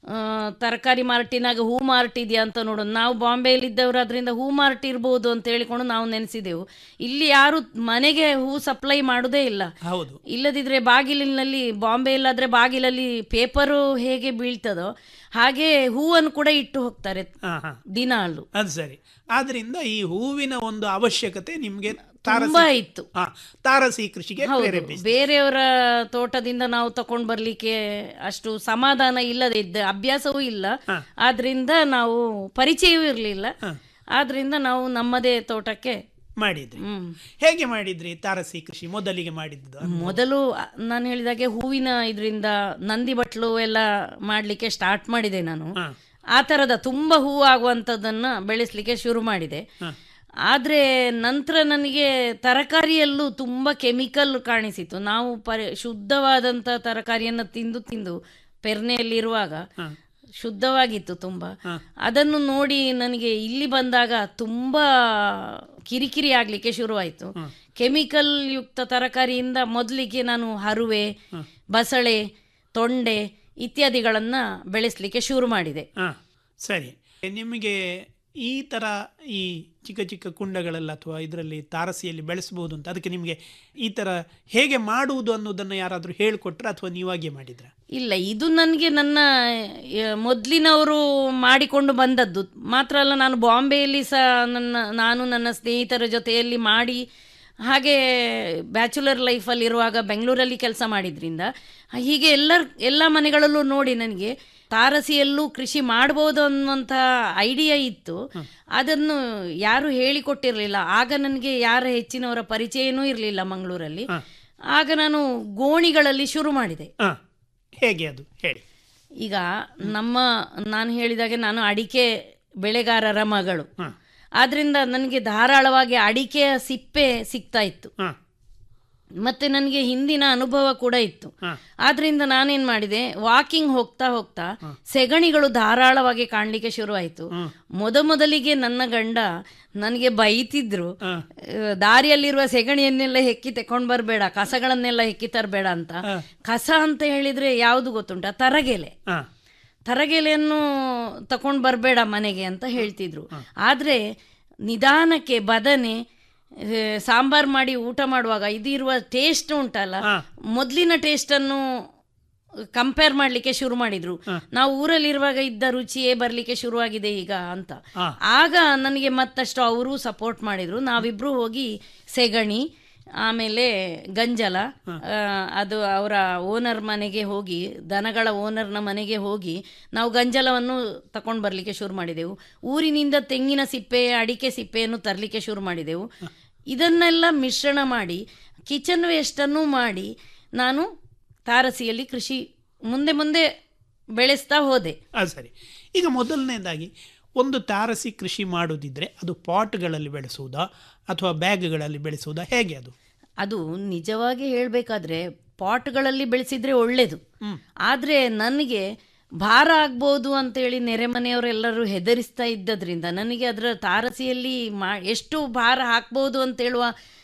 ತರಕಾರಿ ಮಾರ್ಟಿನಾಗ ಹೂ ಮಾರ್ಟ್ ಇದೆಯಾ ಅಂತ ನೋಡು ನಾವು ಬಾಂಬೆಯಲ್ಲಿ ಇದ್ದವರು ಅದರಿಂದ ಹೂ ಮಾರ್ಟ್ ಇರ್ಬೋದು ಅಂತ ಹೇಳಿಕೊಂಡು ನಾವು ನೆನೆಸಿದೆವು ಇಲ್ಲಿ ಯಾರು ಮನೆಗೆ ಹೂ ಸಪ್ಲೈ ಮಾಡುದೇ ಇಲ್ಲ ಹೌದು ಇಲ್ಲದಿದ್ರೆ ಬಾಗಿಲಿನಲ್ಲಿ ಬಾಂಬೆ ಇಲ್ಲಾದ್ರೆ ಬಾಗಿಲಲ್ಲಿ ಪೇಪರು ಹೇಗೆ ಬೀಳ್ತದೋ ಹಾಗೆ ಹೂವನ್ನು ಕೂಡ ಇಟ್ಟು ಹೋಗ್ತಾರೆ ಹಾ ಹಾ ದಿನಾಲು ಅದು ಸರಿ ಆದ್ರಿಂದ ಈ ಹೂವಿನ ಒಂದು ಅವಶ್ಯಕತೆ ನಿಮ್ಗೆ ತುಂಬಾ ತಾರಸಿ ಇತ್ತು ಹಾ ತಾರಸಿ ಕೃಷಿಗೆ ಹೌದು ಪ್ರೇರೇಪಿಸಿ ಬೇರೆಯವರ ತೋಟದಿಂದ ನಾವು ತಕೊಂಡ್ ಬರ್ಲಿಕ್ಕೆ ಅಷ್ಟು ಸಮಾಧಾನ ಇಲ್ಲದೆ ಇದ್ದ ಅಭ್ಯಾಸವೂ ಇಲ್ಲ ಆದ್ರಿಂದ ನಾವು ಪರಿಚಯವೂ ಇರಲಿಲ್ಲ ಆದ್ರಿಂದ ನಾವು ನಮ್ಮದೇ ತೋಟಕ್ಕೆ ಮಾಡಿದ್ರಿ ಹ್ಮ್ ಹೇಗೆ ಮಾಡಿದ್ರಿ ತಾರಸಿ ಕೃಷಿ ಮೊದಲಿಗೆ ಮಾಡಿದ್ದು ಮೊದಲು ಅ- ನಾನು ಹೇಳಿದಾಗೆ ಹೂವಿನ ಇದರಿಂದ ನಂದಿ ಬಟ್ಲು ಎಲ್ಲ ಮಾಡ್ಲಿಕ್ಕೆ ಸ್ಟಾರ್ಟ್ ಮಾಡಿದೆ ನಾನು ಆ ಥರದ ತುಂಬ ಹೂವು ಆಗುವಂಥದ್ದನ್ನ ಬೆಳೆಸಲಿಕ್ಕೆ ಶುರು ಮಾಡಿದೆ ಆದರೆ ನಂತರ ನನಗೆ ತರಕಾರಿಯಲ್ಲೂ ತುಂಬ ಕೆಮಿಕಲ್ ಕಾಣಿಸಿತು ನಾವು ಪರಿ ಶುದ್ಧವಾದಂಥ ತರಕಾರಿಯನ್ನು ತಿಂದು ತಿಂದು ಪೆರ್ನೆಯಲ್ಲಿರುವಾಗ ಶುದ್ಧವಾಗಿತ್ತು ತುಂಬ ಅದನ್ನು ನೋಡಿ ನನಗೆ ಇಲ್ಲಿ ಬಂದಾಗ ತುಂಬ ಕಿರಿಕಿರಿ ಆಗಲಿಕ್ಕೆ ಶುರುವಾಯಿತು ಕೆಮಿಕಲ್ ಯುಕ್ತ ತರಕಾರಿಯಿಂದ ಮೊದಲಿಗೆ ನಾನು ಹರುವೆ ಬಸಳೆ ತೊಂಡೆ ಇತ್ಯಾದಿಗಳನ್ನು ಬೆಳೆಸಲಿಕ್ಕೆ ಶುರು ಮಾಡಿದೆ ಹಾ ಸರಿ ನಿಮಗೆ ಈ ತರ ಈ ಚಿಕ್ಕ ಚಿಕ್ಕ ಕುಂಡಗಳೆಲ್ಲ ಅಥವಾ ಇದರಲ್ಲಿ ತಾರಸಿಯಲ್ಲಿ ಬೆಳೆಸಬಹುದು ಅಂತ ಅದಕ್ಕೆ ನಿಮಗೆ ಈ ತರ ಹೇಗೆ ಮಾಡುವುದು ಅನ್ನೋದನ್ನು ಯಾರಾದರೂ ಹೇಳಿಕೊಟ್ರ ಅಥವಾ ನೀವಾಗೆ ಮಾಡಿದ್ರ ಇಲ್ಲ ಇದು ನನಗೆ ನನ್ನ ಆ, ಮೊದಲಿನವರು ಮಾಡಿಕೊಂಡು ಬಂದದ್ದು ಮಾತ್ರ ಅಲ್ಲ ನಾನು ಬಾಂಬೆಯಲ್ಲಿ ಸಹ ನನ್ನ ನಾನು ನನ್ನ ಸ್ನೇಹಿತರ ಜೊತೆಯಲ್ಲಿ ಮಾಡಿ ಹಾಗೆ ಬ್ಯಾಚುಲರ್ ಲೈಫಲ್ಲಿರುವಾಗ ಬೆಂಗಳೂರಲ್ಲಿ ಕೆಲಸ ಮಾಡಿದ್ರಿಂದ ಹೀಗೆ ಎಲ್ಲ ಎಲ್ಲ ಮನೆಗಳಲ್ಲೂ ನೋಡಿ ನನಗೆ ತಾರಸಿಯಲ್ಲೂ ಕೃಷಿ ಮಾಡ್ಬೋದು ಅನ್ನುವಂಥ ಐಡಿಯಾ ಇತ್ತು ಅದನ್ನು ಯಾರು ಹೇಳಿಕೊಟ್ಟಿರಲಿಲ್ಲ ಆಗ ನನಗೆ ಯಾರ ಹೆಚ್ಚಿನವರ ಪರಿಚಯನೂ ಇರಲಿಲ್ಲ ಮಂಗಳೂರಲ್ಲಿ ಆಗ ನಾನು ಗೋಣಿಗಳಲ್ಲಿ ಶುರು ಮಾಡಿದೆ ಹಾ ಹೇಗೆ ಅದು ಹೇಳಿ ಈಗ ನಮ್ಮ ನಾನು ಹೇಳಿದಾಗೆ ನಾನು ಅಡಿಕೆ ಬೆಳೆಗಾರರ ಮಗಳು ಆದ್ರಿಂದ ನನಗೆ ಧಾರಾಳವಾಗಿ ಅಡಿಕೆಯ ಸಿಪ್ಪೆ ಸಿಗ್ತಾ ಇತ್ತು ಹಾ ಮತ್ತೆ ನನಗೆ ಹಿಂದಿನ ಅನುಭವ ಕೂಡ ಇತ್ತು ಆದ್ರಿಂದ ನಾನೇನ್ ಮಾಡಿದೆ ವಾಕಿಂಗ್ ಹೋಗ್ತಾ ಹೋಗ್ತಾ ಸೆಗಣಿಗಳು ಧಾರಾಳವಾಗಿ ಕಾಣ್ಲಿಕ್ಕೆ ಶುರುವಾಯಿತು ಮೊದಮೊದಲಿಗೆ ನನ್ನ ಗಂಡ ನನಗೆ ಬೈತಿದ್ರು ಆ, ದಾರಿಯಲ್ಲಿರುವ ಸೆಗಣಿಯನ್ನೆಲ್ಲ ಹೆಕ್ಕಿ ತಕೊಂಡ್ ಬರ್ಬೇಡ ಕಸಗಳನ್ನೆಲ್ಲ ಹೆಕ್ಕಿ ತರಬೇಡ ಅಂತ ಕಸ ಅಂತ ಹೇಳಿದ್ರೆ ಯಾವುದು ಗೊತ್ತುಂಟ ತರಗೆಲೆ ಹಾ ತರಗೆಲೆಯನ್ನು ತಕೊಂಡ್ ಬರಬೇಡ ಮನೆಗೆ ಅಂತ ಹೇಳ್ತಿದ್ರು ಆದ್ರೆ ನಿಧಾನಕ್ಕೆ ಬದನೆ ಆ, ಸಾಂಬಾರ್ ಮಾಡಿ ಊಟ ಮಾಡುವಾಗ ಇದಿರುವ ಟೇಸ್ಟ್ ಉಂಟಲ್ಲ ಮೊದಲಿನ ಟೇಸ್ಟನ್ನು ಕಂಪೇರ್ ಮಾಡ್ಲಿಕ್ಕೆ ಶುರು ಮಾಡಿದ್ರು ನಾವು ಊರಲ್ಲಿರುವಾಗ ಇದ್ದ ರುಚಿಯೇ ಬರ್ಲಿಕ್ಕೆ ಶುರುವಾಗಿದೆ ಈಗ ಅಂತ ಆಗ ನನಗೆ ಮತ್ತಷ್ಟು ಅವರು ಸಪೋರ್ಟ್ ಮಾಡಿದ್ರು ನಾವಿಬ್ರು ಹೋಗಿ ಸೆಗಣಿ ಆಮೇಲೆ ಗಂಜಲ ಆ, ಅದು ಅವರ ಓನರ್ ಮನೆಗೆ ಹೋಗಿ ದನಗಳ ಓನರ್ನ ಮನೆಗೆ ಹೋಗಿ ನಾವು ಗಂಜಲವನ್ನು ತಕೊಂಡು ಬರಲಿಕ್ಕೆ ಶುರು ಮಾಡಿದೆವು ಊರಿನಿಂದ ತೆಂಗಿನ ಸಿಪ್ಪೆ ಅಡಿಕೆ ಸಿಪ್ಪೆಯನ್ನು ತರಲಿಕ್ಕೆ ಶುರು ಮಾಡಿದೆವು ಇದನ್ನೆಲ್ಲ ಮಿಶ್ರಣ ಮಾಡಿ ಕಿಚನ್ ವೇಸ್ಟನ್ನು ಮಾಡಿ ನಾನು ತಾರಸಿಯಲ್ಲಿ ಕೃಷಿ ಮುಂದೆ ಮುಂದೆ ಬೆಳೆಸ್ತಾ ಹೋದೆ ಅದು ಸರಿ ಈಗ ಮೊದಲನೇದಾಗಿ ಒಂದು ತಾರಸಿ ಕೃಷಿ ಮಾಡುವುದಿದ್ರೆ ಅದು ಪಾಟ್ಗಳಲ್ಲಿ ಬೆಳೆಸುವುದಾ ಅಥವಾ ಬ್ಯಾಗ್ಗಳಲ್ಲಿ ಬೆಳೆಸುವುದಾ ಹೇಗೆ ಅದು ಅದು ನಿಜವಾಗಿ ಹೇಳಬೇಕಾದ್ರೆ ಪಾಟ್ಗಳಲ್ಲಿ ಬೆಳೆಸಿದ್ರೆ ಒಳ್ಳೇದು ಆದರೆ ನನಗೆ ಭಾರ ಆಗ್ಬೋದು ಅಂತೇಳಿ ನೆರೆಮನೆಯವರೆಲ್ಲರೂ ಹೆದರಿಸ್ತಾ ಇದ್ದದ್ರಿಂದ ನನಗೆ ಅದರ ತಾರಸಿಯಲ್ಲಿ ಮಾ ಎಷ್ಟು ಭಾರ ಹಾಕ್ಬೋದು ಅಂತೇಳುವ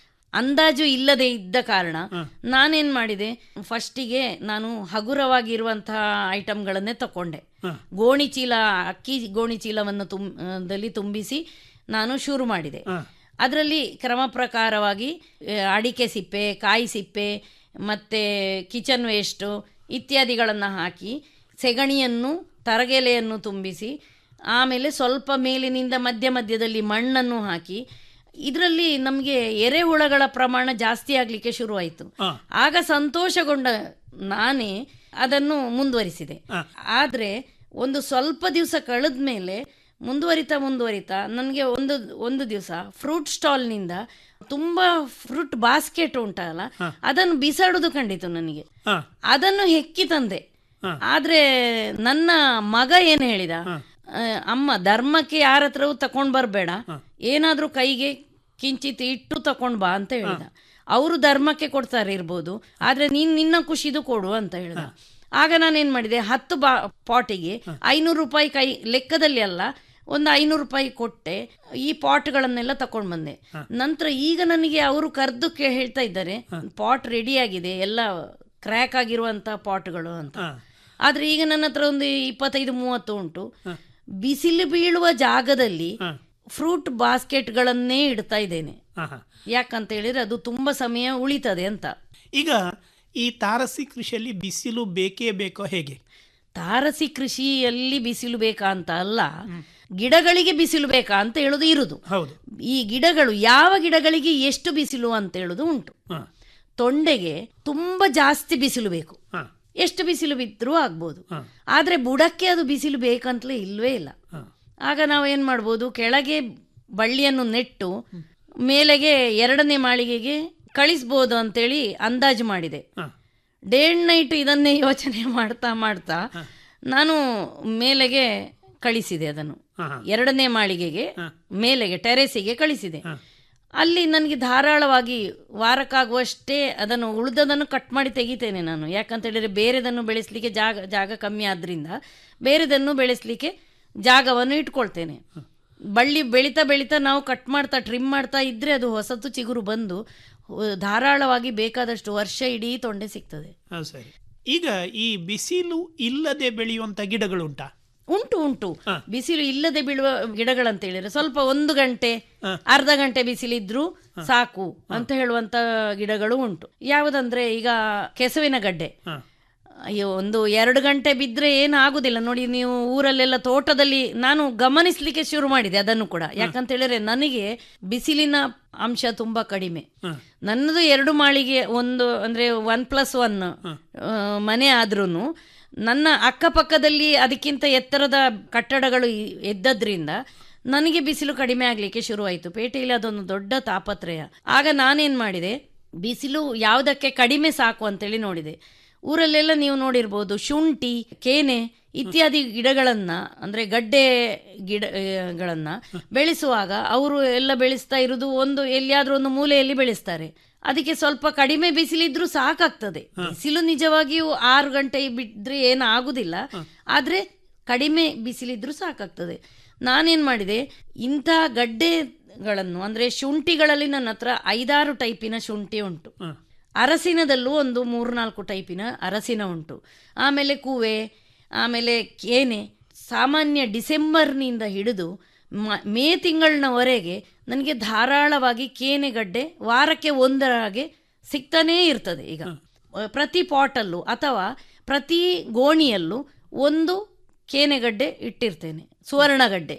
ಅಂದಾಜು ಇಲ್ಲದೆ ಇದ್ದ ಕಾರಣ ನಾನೇನ್ ಮಾಡಿದೆ ಫಸ್ಟಿಗೆ ನಾನು ಹಗುರವಾಗಿರುವಂತಹ ಐಟಮ್ಗಳನ್ನೇ ತಕೊಂಡೆ ಗೋಣಿ ಚೀಲ ಅಕ್ಕಿ ಗೋಣಿ ಚೀಲವನ್ನು ತುಂ ದಲ್ಲಿ ತುಂಬಿಸಿ ನಾನು ಶುರು ಮಾಡಿದೆ ಅದರಲ್ಲಿ ಕ್ರಮ ಪ್ರಕಾರವಾಗಿ ಆ, ಅಡಿಕೆ ಸಿಪ್ಪೆ ಕಾಯಿ ಸಿಪ್ಪೆ ಮತ್ತು ಕಿಚನ್ ವೇಸ್ಟು ಇತ್ಯಾದಿಗಳನ್ನು ಹಾಕಿ ಸೆಗಣಿಯನ್ನು ತರಗೆಲೆಯನ್ನು ತುಂಬಿಸಿ ಆಮೇಲೆ ಸ್ವಲ್ಪ ಮೇಲಿನಿಂದ ಮಧ್ಯ ಮಧ್ಯದಲ್ಲಿ ಮಣ್ಣನ್ನು ಹಾಕಿ ಇದರಲ್ಲಿ ನಮಗೆ ಎರೆಹುಳಗಳ ಪ್ರಮಾಣ ಜಾಸ್ತಿ ಆಗಲಿಕ್ಕೆ ಶುರುವಾಯಿತು ಆಗ ಸಂತೋಷಗೊಂಡ ನಾನೇ ಅದನ್ನು ಮುಂದುವರಿಸಿದೆ ಆದರೆ ಒಂದು ಸ್ವಲ್ಪ ದಿವಸ ಕಳೆದ ಮೇಲೆ ಮುಂದುವರಿತಾ ಮುಂದುವರಿತಾ ನನಗೆ ಒಂದು ಒಂದು ದಿವಸ ಫ್ರೂಟ್ ಸ್ಟಾಲ್ನಿಂದ ತುಂಬಾ ಫ್ರೂಟ್ ಬಾಸ್ಕೆಟ್ ಉಂಟಲ್ಲ ಅದನ್ನು ಬಿಸಾಡುದು ಕಂಡಿತು ನನಗೆ ಅದನ್ನು ಹೆಕ್ಕಿ ತಂದೆ ಆದ್ರೆ ನನ್ನ ಮಗ ಏನು ಹೇಳಿದ ಆ, ಅಮ್ಮ ಧರ್ಮಕ್ಕೆ ಯಾರ ಹತ್ರವೂ ತಕೊಂಡ್ ಬರಬೇಡ ಏನಾದ್ರೂ ಕೈಗೆ ಕಿಂಚಿತ್ ಇಟ್ಟು ತಕೊಂಡ್ ಬಾ ಅಂತ ಹೇಳಿದ ಅವರು ಧರ್ಮಕ್ಕೆ ಕೊಡ್ತಾರೆ ಇರ್ಬೋದು ಆದ್ರೆ ನೀನ್ ನಿನ್ನ ಖುಷಿದು ಕೊಡು ಅಂತ ಹೇಳಿದ ಆಗ ನಾನೇನ್ ಮಾಡಿದೆ ಹತ್ತು ಬಾ ಪಾಟಿಗೆ ಐನೂರು ರೂಪಾಯಿ ಕೈ ಲೆಕ್ಕದಲ್ಲಿ ಅಲ್ಲ ಒಂದು ಐನೂರು ರೂಪಾಯಿ ಕೊಟ್ಟೆ ಈ ಪಾಟ್ಗಳನ್ನೆಲ್ಲ ತಕೊಂಡ್ ಬಂದೆ ನಂತರ ಈಗ ನನಗೆ ಅವರು ಕರೆದು ಹೇಳ್ತಾ ಇದ್ದಾರೆ ಪಾಟ್ ರೆಡಿ ಆಗಿದೆ ಎಲ್ಲ ಕ್ರ್ಯಾಕ್ ಆಗಿರುವಂತ ಪಾಟ್ಗಳು ಅಂತ ಆದ್ರೆ ಈಗ ನನ್ನ ಹತ್ರ ಒಂದು ಇಪ್ಪತ್ತೈದು ಮೂವತ್ತು ಉಂಟು ಬಿಸಿಲು ಬೀಳುವ ಜಾಗದಲ್ಲಿ ಫ್ರೂಟ್ ಬಾಸ್ಕೆಟ್ಗಳನ್ನೇ ಇಡ್ತಾ ಇದ್ದೇನೆ ಯಾಕಂತ ಹೇಳಿದ್ರೆ ಅದು ತುಂಬಾ ಸಮಯ ಉಳಿತದೆ ಅಂತ ಈಗ ಈ ತಾರಸಿ ಕೃಷಿಯಲ್ಲಿ ಬಿಸಿಲು ಬೇಕೇ ಬೇಕೋ ಹೇಗೆ ತಾರಸಿ ಕೃಷಿಯಲ್ಲಿ ಬಿಸಿಲು ಬೇಕಾ ಅಂತ ಅಲ್ಲ ಗಿಡಗಳಿಗೆ ಬಿಸಿಲು ಬೇಕಾ ಅಂತ ಹೇಳುದು ಇರುದು ಹೌದು ಈ ಗಿಡಗಳು ಯಾವ ಗಿಡಗಳಿಗೆ ಎಷ್ಟು ಬಿಸಿಲು ಅಂತ ಹೇಳುದು ಉಂಟು ತೊಂಡೆಗೆ ತುಂಬಾ ಜಾಸ್ತಿ ಬಿಸಿಲು ಬೇಕು ಎಷ್ಟು ಬಿಸಿಲು ಬಿದ್ದರೂ ಆಗ್ಬೋದು ಆದ್ರೆ ಬುಡಕ್ಕೆ ಅದು ಬಿಸಿಲು ಬೇಕಂತಲೇ ಇಲ್ವೇ ಇಲ್ಲ ಆಗ ನಾವು ಏನ್ ಮಾಡ್ಬೋದು ಕೆಳಗೆ ಬಳ್ಳಿಯನ್ನು ನೆಟ್ಟು ಮೇಲೆಗೆ ಎರಡನೇ ಮಾಳಿಗೆಗೆ ಕಳಿಸ್ಬೋದು ಅಂತೇಳಿ ಅಂದಾಜು ಮಾಡಿದೆ ಡೇ ಅಂಡ್ ನೈಟ್ ಇದನ್ನೇ ಯೋಚನೆ ಮಾಡ್ತಾ ಮಾಡ್ತಾ ನಾನು ಮೇಲೆಗೆ ಕಳಿಸಿದೆ ಅದನ್ನು ಎರಡನೇ ಮಾಳಿಗೆಗೆ ಮೇಲೆಗೆ ಟೆರೆಸಿಗೆ ಕಳಿಸಿದೆ ಅಲ್ಲಿ ನನಗೆ ಧಾರಾಳವಾಗಿ ವಾರಕ್ಕಾಗುವಷ್ಟೇ ಅದನ್ನು ಉಳಿದದನ್ನು ಕಟ್ ಮಾಡಿ ತೆಗಿತೇನೆ ನಾನು ಯಾಕಂತ ಹೇಳಿದ್ರೆ ಬೇರೆದನ್ನು ಬೆಳೆಸಲಿಕ್ಕೆ ಜಾಗ ಜಾಗ ಕಮ್ಮಿ ಆದ್ರಿಂದ ಬೇರೆದನ್ನು ಬೆಳೆಸಲಿಕ್ಕೆ ಜಾಗವನ್ನು ಇಟ್ಕೊಳ್ತೇನೆ ಬಳ್ಳಿ ಬೆಳೀತಾ ಬೆಳೀತಾ ನಾವು ಕಟ್ ಮಾಡ್ತಾ ಟ್ರಿಮ್ ಮಾಡ್ತಾ ಇದ್ರೆ ಅದು ಹೊಸತು ಚಿಗುರು ಬಂದು ಹೊ- ಧಾರಾಳವಾಗಿ ಬೇಕಾದಷ್ಟು ವರ್ಷ ಇಡೀ ತೊಂಡೆ ಸಿಗ್ತದೆ ಹಾ, ಸರಿ ಈಗ ಈ ಬಿಸಿಲು ಇಲ್ಲದೆ ಬೆಳೆಯುವಂತ ಗಿಡಗಳುಂಟಾ ಉಂಟು ಉಂಟು ಬಿಸಿಲು ಇಲ್ಲದೆ ಬೀಳುವ ಗಿಡಗಳಂತ ಹೇಳಿದ್ರೆ ಸ್ವಲ್ಪ ಒಂದು ಗಂಟೆ ಅರ್ಧ ಗಂಟೆ ಬಿಸಿಲಿದ್ರು ಸಾಕು ಅಂತ ಹೇಳುವಂತ ಗಿಡಗಳು ಉಂಟು ಯಾವುದಂದ್ರೆ ಈಗ ಕೆಸುವಿನ ಗಡ್ಡೆ ಅಯ್ಯೋ ಒಂದು ಎರಡು ಗಂಟೆ ಬಿದ್ರೆ ಏನು ಆಗುದಿಲ್ಲ ನೋಡಿ ನೀವು ಊರಲ್ಲೆಲ್ಲ ತೋಟದಲ್ಲಿ ನಾನು ಗಮನಿಸ್ಲಿಕ್ಕೆ ಶುರು ಮಾಡಿದೆ ಅದನ್ನು ಕೂಡ ಯಾಕಂತ ಹೇಳಿದ್ರೆ ನನಗೆ ಬಿಸಿಲಿನ ಅಂಶ ತುಂಬಾ ಕಡಿಮೆ ನನ್ನದು ಎರಡು ಮಾಳಿಗೆ ಒಂದು ಅಂದ್ರೆ ಒನ್ ಪ್ಲಸ್ ಒನ್ ಮನೆ ಆದ್ರೂನು ನನ್ನ ಅಕ್ಕಪಕ್ಕದಲ್ಲಿ ಅದಕ್ಕಿಂತ ಎತ್ತರದ ಕಟ್ಟಡಗಳು ಇ- ಎದ್ದದ್ರಿಂದ ನನಗೆ ಬಿಸಿಲು ಕಡಿಮೆ ಆಗಲಿಕ್ಕೆ ಶುರುವಾಯಿತು ಪೇಟೆಯಲ್ಲಿ ಅದೊಂದು ದೊಡ್ಡ ತಾಪತ್ರಯ ಆಗ ನಾನೇನ್ ಮಾಡಿದೆ ಬಿಸಿಲು ಯಾವುದಕ್ಕೆ ಕಡಿಮೆ ಸಾಕು ಅಂತೇಳಿ ನೋಡಿದೆ ಊರಲ್ಲೆಲ್ಲ ನೀವು ನೋಡಿರ್ಬೋದು ಶುಂಠಿ ಕೇನೆ ಇತ್ಯಾದಿ ಗಿಡಗಳನ್ನ ಅಂದ್ರೆ ಗಡ್ಡೆ ಗಿಡಗಳನ್ನ ಬೆಳೆಸುವಾಗ ಅವರು ಎಲ್ಲ ಬೆಳೆಸ್ತಾ ಇರುವುದು ಒಂದು ಎಲ್ಲಿಯಾದ್ರೂ ಒಂದು ಮೂಲೆಯಲ್ಲಿ ಬೆಳೆಸ್ತಾರೆ ಅದಕ್ಕೆ ಸ್ವಲ್ಪ ಕಡಿಮೆ ಬಿಸಿಲಿದ್ರೂ ಸಾಕಾಗ್ತದೆ ಬಿಸಿಲು ನಿಜವಾಗಿಯೂ ಆರು ಗಂಟೆ ಬಿಟ್ರೆ ಏನು ಆಗುದಿಲ್ಲ ಆದ್ರೆ ಕಡಿಮೆ ಬಿಸಿಲಿದ್ರೂ ಸಾಕಾಗ್ತದೆ ನಾನೇನ್ ಮಾಡಿದೆ ಇಂಥ ಗಡ್ಡೆಗಳನ್ನು ಅಂದ್ರೆ ಶುಂಠಿಗಳಲ್ಲಿ ನನ್ನ ಹತ್ರ ಐದಾರು ಟೈಪಿನ ಶುಂಠಿ ಉಂಟು ಅರಸಿನದಲ್ಲೂ ಒಂದು ಮೂರ್ನಾಲ್ಕು ಟೈಪಿನ ಅರಸಿನ ಉಂಟು ಆಮೇಲೆ ಕೂವೆ ಆಮೇಲೆ ಕೇನೆ ಸಾಮಾನ್ಯ ಡಿಸೆಂಬರ್ನಿಂದ ಹಿಡಿದು ಮ- ಮೇ ತಿಂಗಳಿನವರೆಗೆ ನನಗೆ ಧಾರಾಳವಾಗಿ ಕೇನೆಗಡ್ಡೆ ವಾರಕ್ಕೆ ಒಂದರ ಹಾಗೆ ಸಿಗ್ತಾನೇ ಇರ್ತದೆ ಈಗ ಪ್ರತಿ ಪಾಟಲ್ಲೂ ಅಥವಾ ಪ್ರತಿ ಗೋಣಿಯಲ್ಲೂ ಒಂದು ಕೇನೆಗಡ್ಡೆ ಇಟ್ಟಿರ್ತೇನೆ ಸುವರ್ಣಗಡ್ಡೆ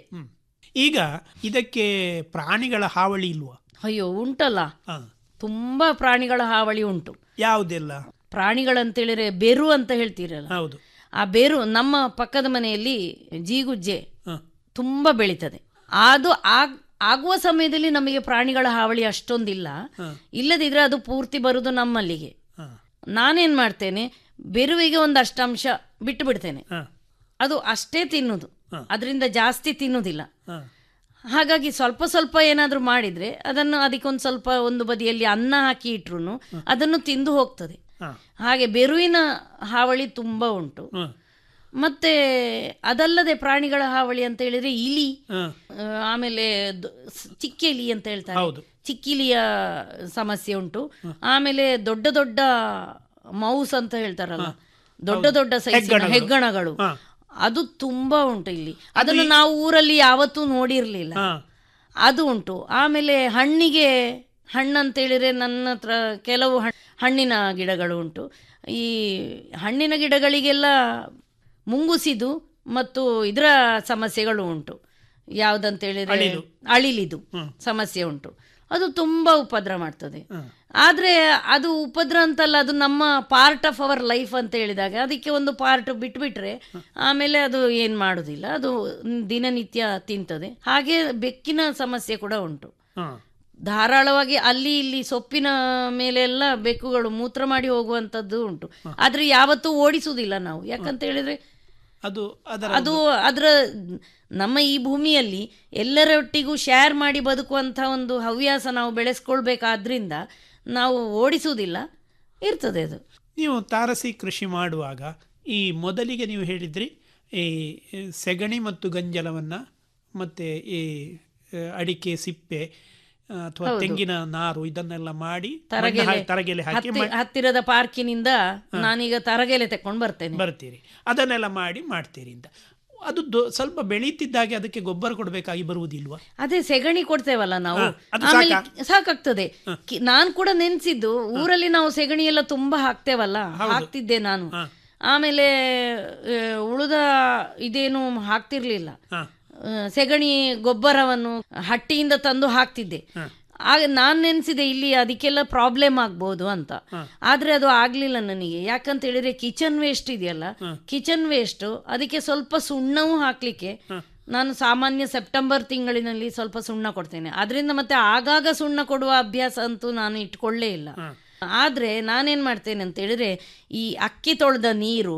ಈಗ ಇದಕ್ಕೆ ಪ್ರಾಣಿಗಳ ಹಾವಳಿ ಇಲ್ವಾ ಅಯ್ಯೋ ಉಂಟಲ್ಲ ಹ. ತುಂಬಾ ಪ್ರಾಣಿಗಳ ಹಾವಳಿ ಉಂಟು ಯಾವುದೆಲ್ಲ ಪ್ರಾಣಿಗಳಂತೇಳಿದ್ರೆ ಬೆರು ಅಂತ ಹೇಳ್ತೀರಲ್ಲ ಹೌದು ಆ ಬೇರು ನಮ್ಮ ಪಕ್ಕದ ಮನೆಯಲ್ಲಿ ಜೀಗುಜ್ಜೆ ಹ. ತುಂಬಾ ಬೆಳೀತದೆ ಅದು ಆಗ್- ಆಗುವ ಸಮಯದಲ್ಲಿ ನಮಗೆ ಪ್ರಾಣಿಗಳ ಹಾವಳಿ ಅಷ್ಟೊಂದಿಲ್ಲ ಇಲ್ಲದಿದ್ರೆ ಅದು ಪೂರ್ತಿ ಬರುದು ನಮ್ಮಲ್ಲಿಗೆ ಹ. ನಾನೇನ್ ಮಾಡ್ತೇನೆ ಬೆರುವಿಗೆ ಒಂದು ಅಷ್ಟಂಶ ಬಿಟ್ಟು ಬಿಡ್ತೇನೆ ಹ. ಅದು ಅಷ್ಟೇ ತಿನ್ನುದು ಅದರಿಂದ ಜಾಸ್ತಿ ತಿನ್ನುವುದಿಲ್ಲ ಹ. ಹಾಗಾಗಿ ಸ್ವಲ್ಪ ಸ್ವಲ್ಪ ಏನಾದರೂ ಮಾಡಿದ್ರೆ ಅದನ್ನು ಅದಕ್ಕೊಂದು ಸ್ವಲ್ಪ ಒಂದು ಬದಿಯಲ್ಲಿ ಅನ್ನ ಹಾಕಿ ಇಟ್ರು ಅದನ್ನು ತಿಂದು ಹೋಗ್ತದೆ ಹ. ಹಾಗೆ ಬೆರುವಿನ ಹಾವಳಿ ತುಂಬಾ ಉಂಟು ಹ. ಮತ್ತೆ ಅದಲ್ಲದೆ ಪ್ರಾಣಿಗಳ ಹಾವಳಿ ಅಂತ ಹೇಳಿದ್ರೆ ಇಲಿ ಹ. ಆ, ಆಮೇಲೆ ದ- ಸ್- ಚಿಕ್ಕಿಲಿ ಅಂತ ಹೇಳ್ತಾರೆ ಹೌದು. ಚಿಕ್ಕಿಲಿಯ ಸಮಸ್ಯೆ ಉಂಟು ಆಮೇಲೆ ದೊಡ್ಡ ದೊಡ್ಡ ಮೌಸ್ ಅಂತ ಹೇಳ್ತಾರಲ್ಲ ದೊಡ್ಡ ದೊಡ್ಡ ಸೈಜಿನ ಹೆಗ್ಗಣಗಳು. ಹೆಗ್ಗಣಗಳು ಹ. ಅದು ತುಂಬಾ ಉಂಟು ಇಲ್ಲಿ ಅದನ್ನು ನಾವು ಊರಲ್ಲಿ ಯಾವತ್ತೂ ನೋಡಿರ್ಲಿಲ್ಲ ಹ. ಅದು ಉಂಟು ಆಮೇಲೆ ಹಣ್ಣಿಗೆ ಹಣ್ಣಂತೇಳಿದ್ರೆ ನನ್ನ ಹತ್ರ ಕೆಲವು ಹಣ್- ಹಣ್ಣಿನ ಗಿಡಗಳು ಉಂಟು ಈ ಹಣ್ಣಿನ ಗಿಡಗಳಿಗೆಲ್ಲ ಮುಂಗುಸಿದು ಮತ್ತು ಇದರ ಸಮಸ್ಯೆಗಳು ಉಂಟು ಯಾವುದಂತೇಳಿದ್ರೆ ಅಳಿಲು. ಅಳಿಲಿದು ಸಮಸ್ಯೆ ಉಂಟು ಅದು ತುಂಬಾ ಉಪದ್ರ ಮಾಡ್ತದೆ ಆದ್ರೆ ಅದು ಉಪದ್ರ ಅಂತಲ್ಲ ಅದು ನಮ್ಮ ಪಾರ್ಟ್ ಆಫ್ ಅವರ್ ಲೈಫ್ ಅಂತ ಹೇಳಿದಾಗ ಅದಕ್ಕೆ ಒಂದು ಪಾರ್ಟ್ ಬಿಟ್ಬಿಟ್ರೆ ಆಮೇಲೆ ಅದು ಏನ್ ಮಾಡುದಿಲ್ಲ ಅದು ದಿನನಿತ್ಯ ತಿಂತದೆ ಹಾಗೆ ಬೆಕ್ಕಿನ ಸಮಸ್ಯೆ ಕೂಡ ಉಂಟು ಹ. ಧಾರಾಳವಾಗಿ ಅಲ್ಲಿ ಇಲ್ಲಿ ಸೊಪ್ಪಿನ ಮೇಲೆಲ್ಲ ಬೆಕ್ಕುಗಳು ಮೂತ್ರ ಮಾಡಿ ಹೋಗುವಂತದ್ದು ಉಂಟು ಆದ್ರೆ ಯಾವತ್ತೂ ಓಡಿಸುವುದಿಲ್ಲ ನಾವು ಯಾಕಂತ ಹೇಳಿದ್ರೆ ಅದು ಅದರ ಅದು ಅದರ ನಮ್ಮ ಈ ಭೂಮಿಯಲ್ಲಿ ಎಲ್ಲರೊಟ್ಟಿಗೂ ಶೇರ್ ಮಾಡಿ ಬದುಕುವಂಥ ಒಂದು ಹವ್ಯಾಸ ನಾವು ಬೆಳೆಸ್ಕೊಳ್ಬೇಕಾದ್ರಿಂದ ನಾವು ಓಡಿಸುವುದಿಲ್ಲ ಇರ್ತದೆ ಅದು ನೀವು ತಾರಸಿ ಕೃಷಿ ಮಾಡುವಾಗ ಈ ಮೊದಲಿಗೆ ನೀವು ಹೇಳಿದ್ರಿ ಈ ಸೆಗಣಿ ಮತ್ತು ಗಂಜಲವನ್ನು ಮತ್ತು ಈ ಆ, ಅಡಿಕೆ ಸಿಪ್ಪೆ ಅಥವಾ ತೆಂಗಿನ ನಾರು ಇದನ್ನೆಲ್ಲ ಮಾಡಿ ಮಣ್ಣು ತರಗೆಲೆ ಹಾಕಿ- ತರಗೆಲೆ ಹಾಕಿ ಹತ್ತಿ- ಮಾ- ಹತ್ತಿರದ ಪಾರ್ಕಿನಿಂದ ನಾನೀಗ ತರಗೆಲೆ ತಕೊಂಡು ಬರ್ತೇನೆ ಬರ್ತೀರಿ ಅದನ್ನೆಲ್ಲ ಮಾಡಿ ಮಾಡ್ತೀರಿ ಅಂತ ಅದು ದೊ- ಸ್ವಲ್ಪ ಬೆಳೀತಿದ್ದಾಗೆ ಅದಕ್ಕೆ ಗೊಬ್ಬರ ಕೊಡಬೇಕಾಗಿ ಬರುವುದಿಲ್ವಾ ಅದೇ ಸೆಗಣಿ ಕೊಡ್ತೇವಲ್ಲ ನಾವು ಹಾ, ಅದು ಆಮೇಲೆ ಸಾಕಾ? ಸಾಕಾಗ್ತದೆ ಕಿ- ನಾನ್ ಕೂಡ ನೆನ್ಸಿದ್ದು ಊರಲ್ಲಿ ನಾವು ಸೆಗಣಿ ಎಲ್ಲ ತುಂಬಾ ಹಾಕ್ತೇವಲ್ಲ ಹಾಕ್ತಿದ್ದೆ ನಾನು ಆಮೇಲೆ ಆ, ಉಳಿದ ಇದೇನು ಹಾಕ್ತಿರ್ಲಿಲ್ಲ ಹಾ. ಆ, ಸೆಗಣಿ ಗೊಬ್ಬರವನ್ನು ಹಟ್ಟಿಯಿಂದ ತಂದು ಹಾಕ್ತಿದ್ದೆ ಆಗ ನಾನ್ ನೆನ್ಸಿದೆ ಇಲ್ಲಿ ಅದಕ್ಕೆಲ್ಲ ಪ್ರಾಬ್ಲಮ್ ಆಗ್ಬೋದು ಅಂತ ಆದ್ರೆ ಅದು ಆಗ್ಲಿಲ್ಲ ನನಗೆ ಯಾಕಂತ ಹೇಳಿದ್ರೆ ಕಿಚನ್ ವೇಸ್ಟ್ ಇದೆಯಲ್ಲ ಕಿಚನ್ ವೇಸ್ಟ್ ಅದಕ್ಕೆ ಸ್ವಲ್ಪ ಸುಣ್ಣವೂ ಹಾಕ್ಲಿಕ್ಕೆ ನಾನು ಸಾಮಾನ್ಯ ಸೆಪ್ಟೆಂಬರ್ ತಿಂಗಳಿನಲ್ಲಿ ಸ್ವಲ್ಪ ಸುಣ್ಣ ಕೊಡ್ತೇನೆ ಅದರಿಂದ ಮತ್ತೆ ಆಗಾಗ ಸುಣ್ಣ ಕೊಡುವ ಅಭ್ಯಾಸ ಅಂತೂ ನಾನು ಇಟ್ಕೊಳ್ಳೇ ಇಲ್ಲ ಆದ್ರೆ ನಾನೇನ್ ಮಾಡ್ತೇನೆ ಅಂತ ಹೇಳಿದ್ರೆ ಈ ಅಕ್ಕಿ ತೊಳೆದ ನೀರು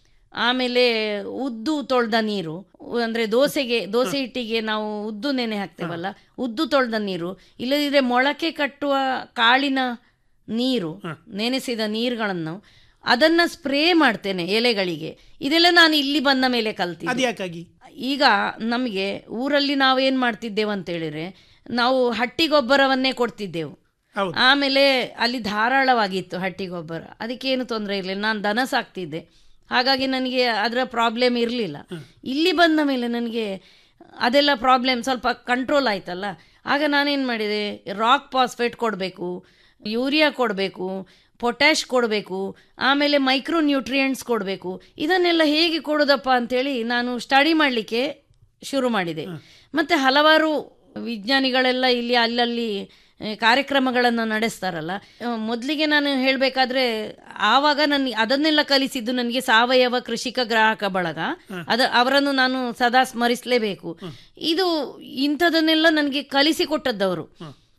ಆಮೇಲೆ ಉದ್ದು ತೊಳೆದ ನೀರು ಅಂದ್ರೆ ದೋಸೆಗೆ ದೋಸೆ ಹಿಟ್ಟಿಗೆ ನಾವು ಉದ್ದು ನೆನೆ ಹಾಕ್ತೇವಲ್ಲ ಉದ್ದು ತೊಳೆದ ನೀರು ಇಲ್ಲದಿದ್ರೆ ಮೊಳಕೆ ಕಟ್ಟುವ ಕಾಳಿನ ನೀರು ನೆನೆಸಿದ ನೀರುಗಳನ್ನು ಅದನ್ನ ಸ್ಪ್ರೇ ಮಾಡ್ತೇನೆ ಎಲೆಗಳಿಗೆ ಇದೆಲ್ಲ ನಾನು ಇಲ್ಲಿ ಬಂದ ಮೇಲೆ ಕಲ್ತಿದ್ದೆ ಅದು ಯಾಕಾಗಿ ಈಗ ನಮಗೆ ಊರಲ್ಲಿ ನಾವೇನ್ ಮಾಡ್ತಿದ್ದೇವೆ ಅಂತ ಹೇಳಿದ್ರೆ ನಾವು ಹಟ್ಟಿ ಗೊಬ್ಬರವನ್ನೇ ಕೊಡ್ತಿದ್ದೆವು ಹೌದು. ಆಮೇಲೆ ಅಲ್ಲಿ ಧಾರಾಳವಾಗಿತ್ತು ಹಟ್ಟಿ ಗೊಬ್ಬರ ಅದಕ್ಕೇನು ತೊಂದರೆ ಇರಲಿಲ್ಲ ನಾನು ದನ ಸಾಕ್ತಿದ್ದೆ ಹಾಗಾಗಿ ನನಗೆ ಅದರ ಪ್ರಾಬ್ಲಮ್ ಇರಲಿಲ್ಲ ಇಲ್ಲಿ ಬಂದ ಮೇಲೆ ನನಗೆ ಅದೆಲ್ಲ ಪ್ರಾಬ್ಲಮ್ ಸ್ವಲ್ಪ ಕಂಟ್ರೋಲ್ ಆಯ್ತಲ್ಲ ಆಗ ನಾನೇನು ಮಾಡಿದೆ ರಾಕ್ ಪಾಸ್ಪೇಟ್ ಕೊಡಬೇಕು ಯೂರಿಯಾ ಕೊಡಬೇಕು ಪೊಟ್ಯಾಶ್ ಕೊಡಬೇಕು ಆಮೇಲೆ ಮೈಕ್ರೋ ನ್ಯೂಟ್ರಿಯೆಂಟ್ಸ್ ಕೊಡಬೇಕು ಇದನ್ನೆಲ್ಲ ಹೇಗೆ ಕೊಡೋದಪ್ಪ ಅಂತೇಳಿ ನಾನು ಸ್ಟಡಿ ಮಾಡಲಿಕ್ಕೆ ಶುರು ಮಾಡಿದೆ ಮತ್ತು ಹಲವಾರು ವಿಜ್ಞಾನಿಗಳೆಲ್ಲ ಇಲ್ಲಿ ಅಲ್ಲಲ್ಲಿ ಆ, ಕಾರ್ಯಕ್ರಮಗಳನ್ನು ನಡೆಸ್ತಾರಲ್ಲ ಆ, ಮೊದಲಿಗೆ ನಾನು ಹೇಳಬೇಕಾದ್ರೆ ಆವಾಗ ನನಗೆ ಅದನ್ನೆಲ್ಲ ಕಲಿಸಿದ್ದು ನನಗೆ ಸಾವಯವ ಕೃಷಿಕ ಗ್ರಾಹಕ ಬಳಗ ಅದ ಅವರನ್ನು ನಾನು ಸದಾ ಸ್ಮರಿಸಲೇಬೇಕು ಇದು ಇಂಥದನ್ನೆಲ್ಲ ನನಗೆ ಕಲಿಸಿಕೊಟ್ಟದ್ದವರು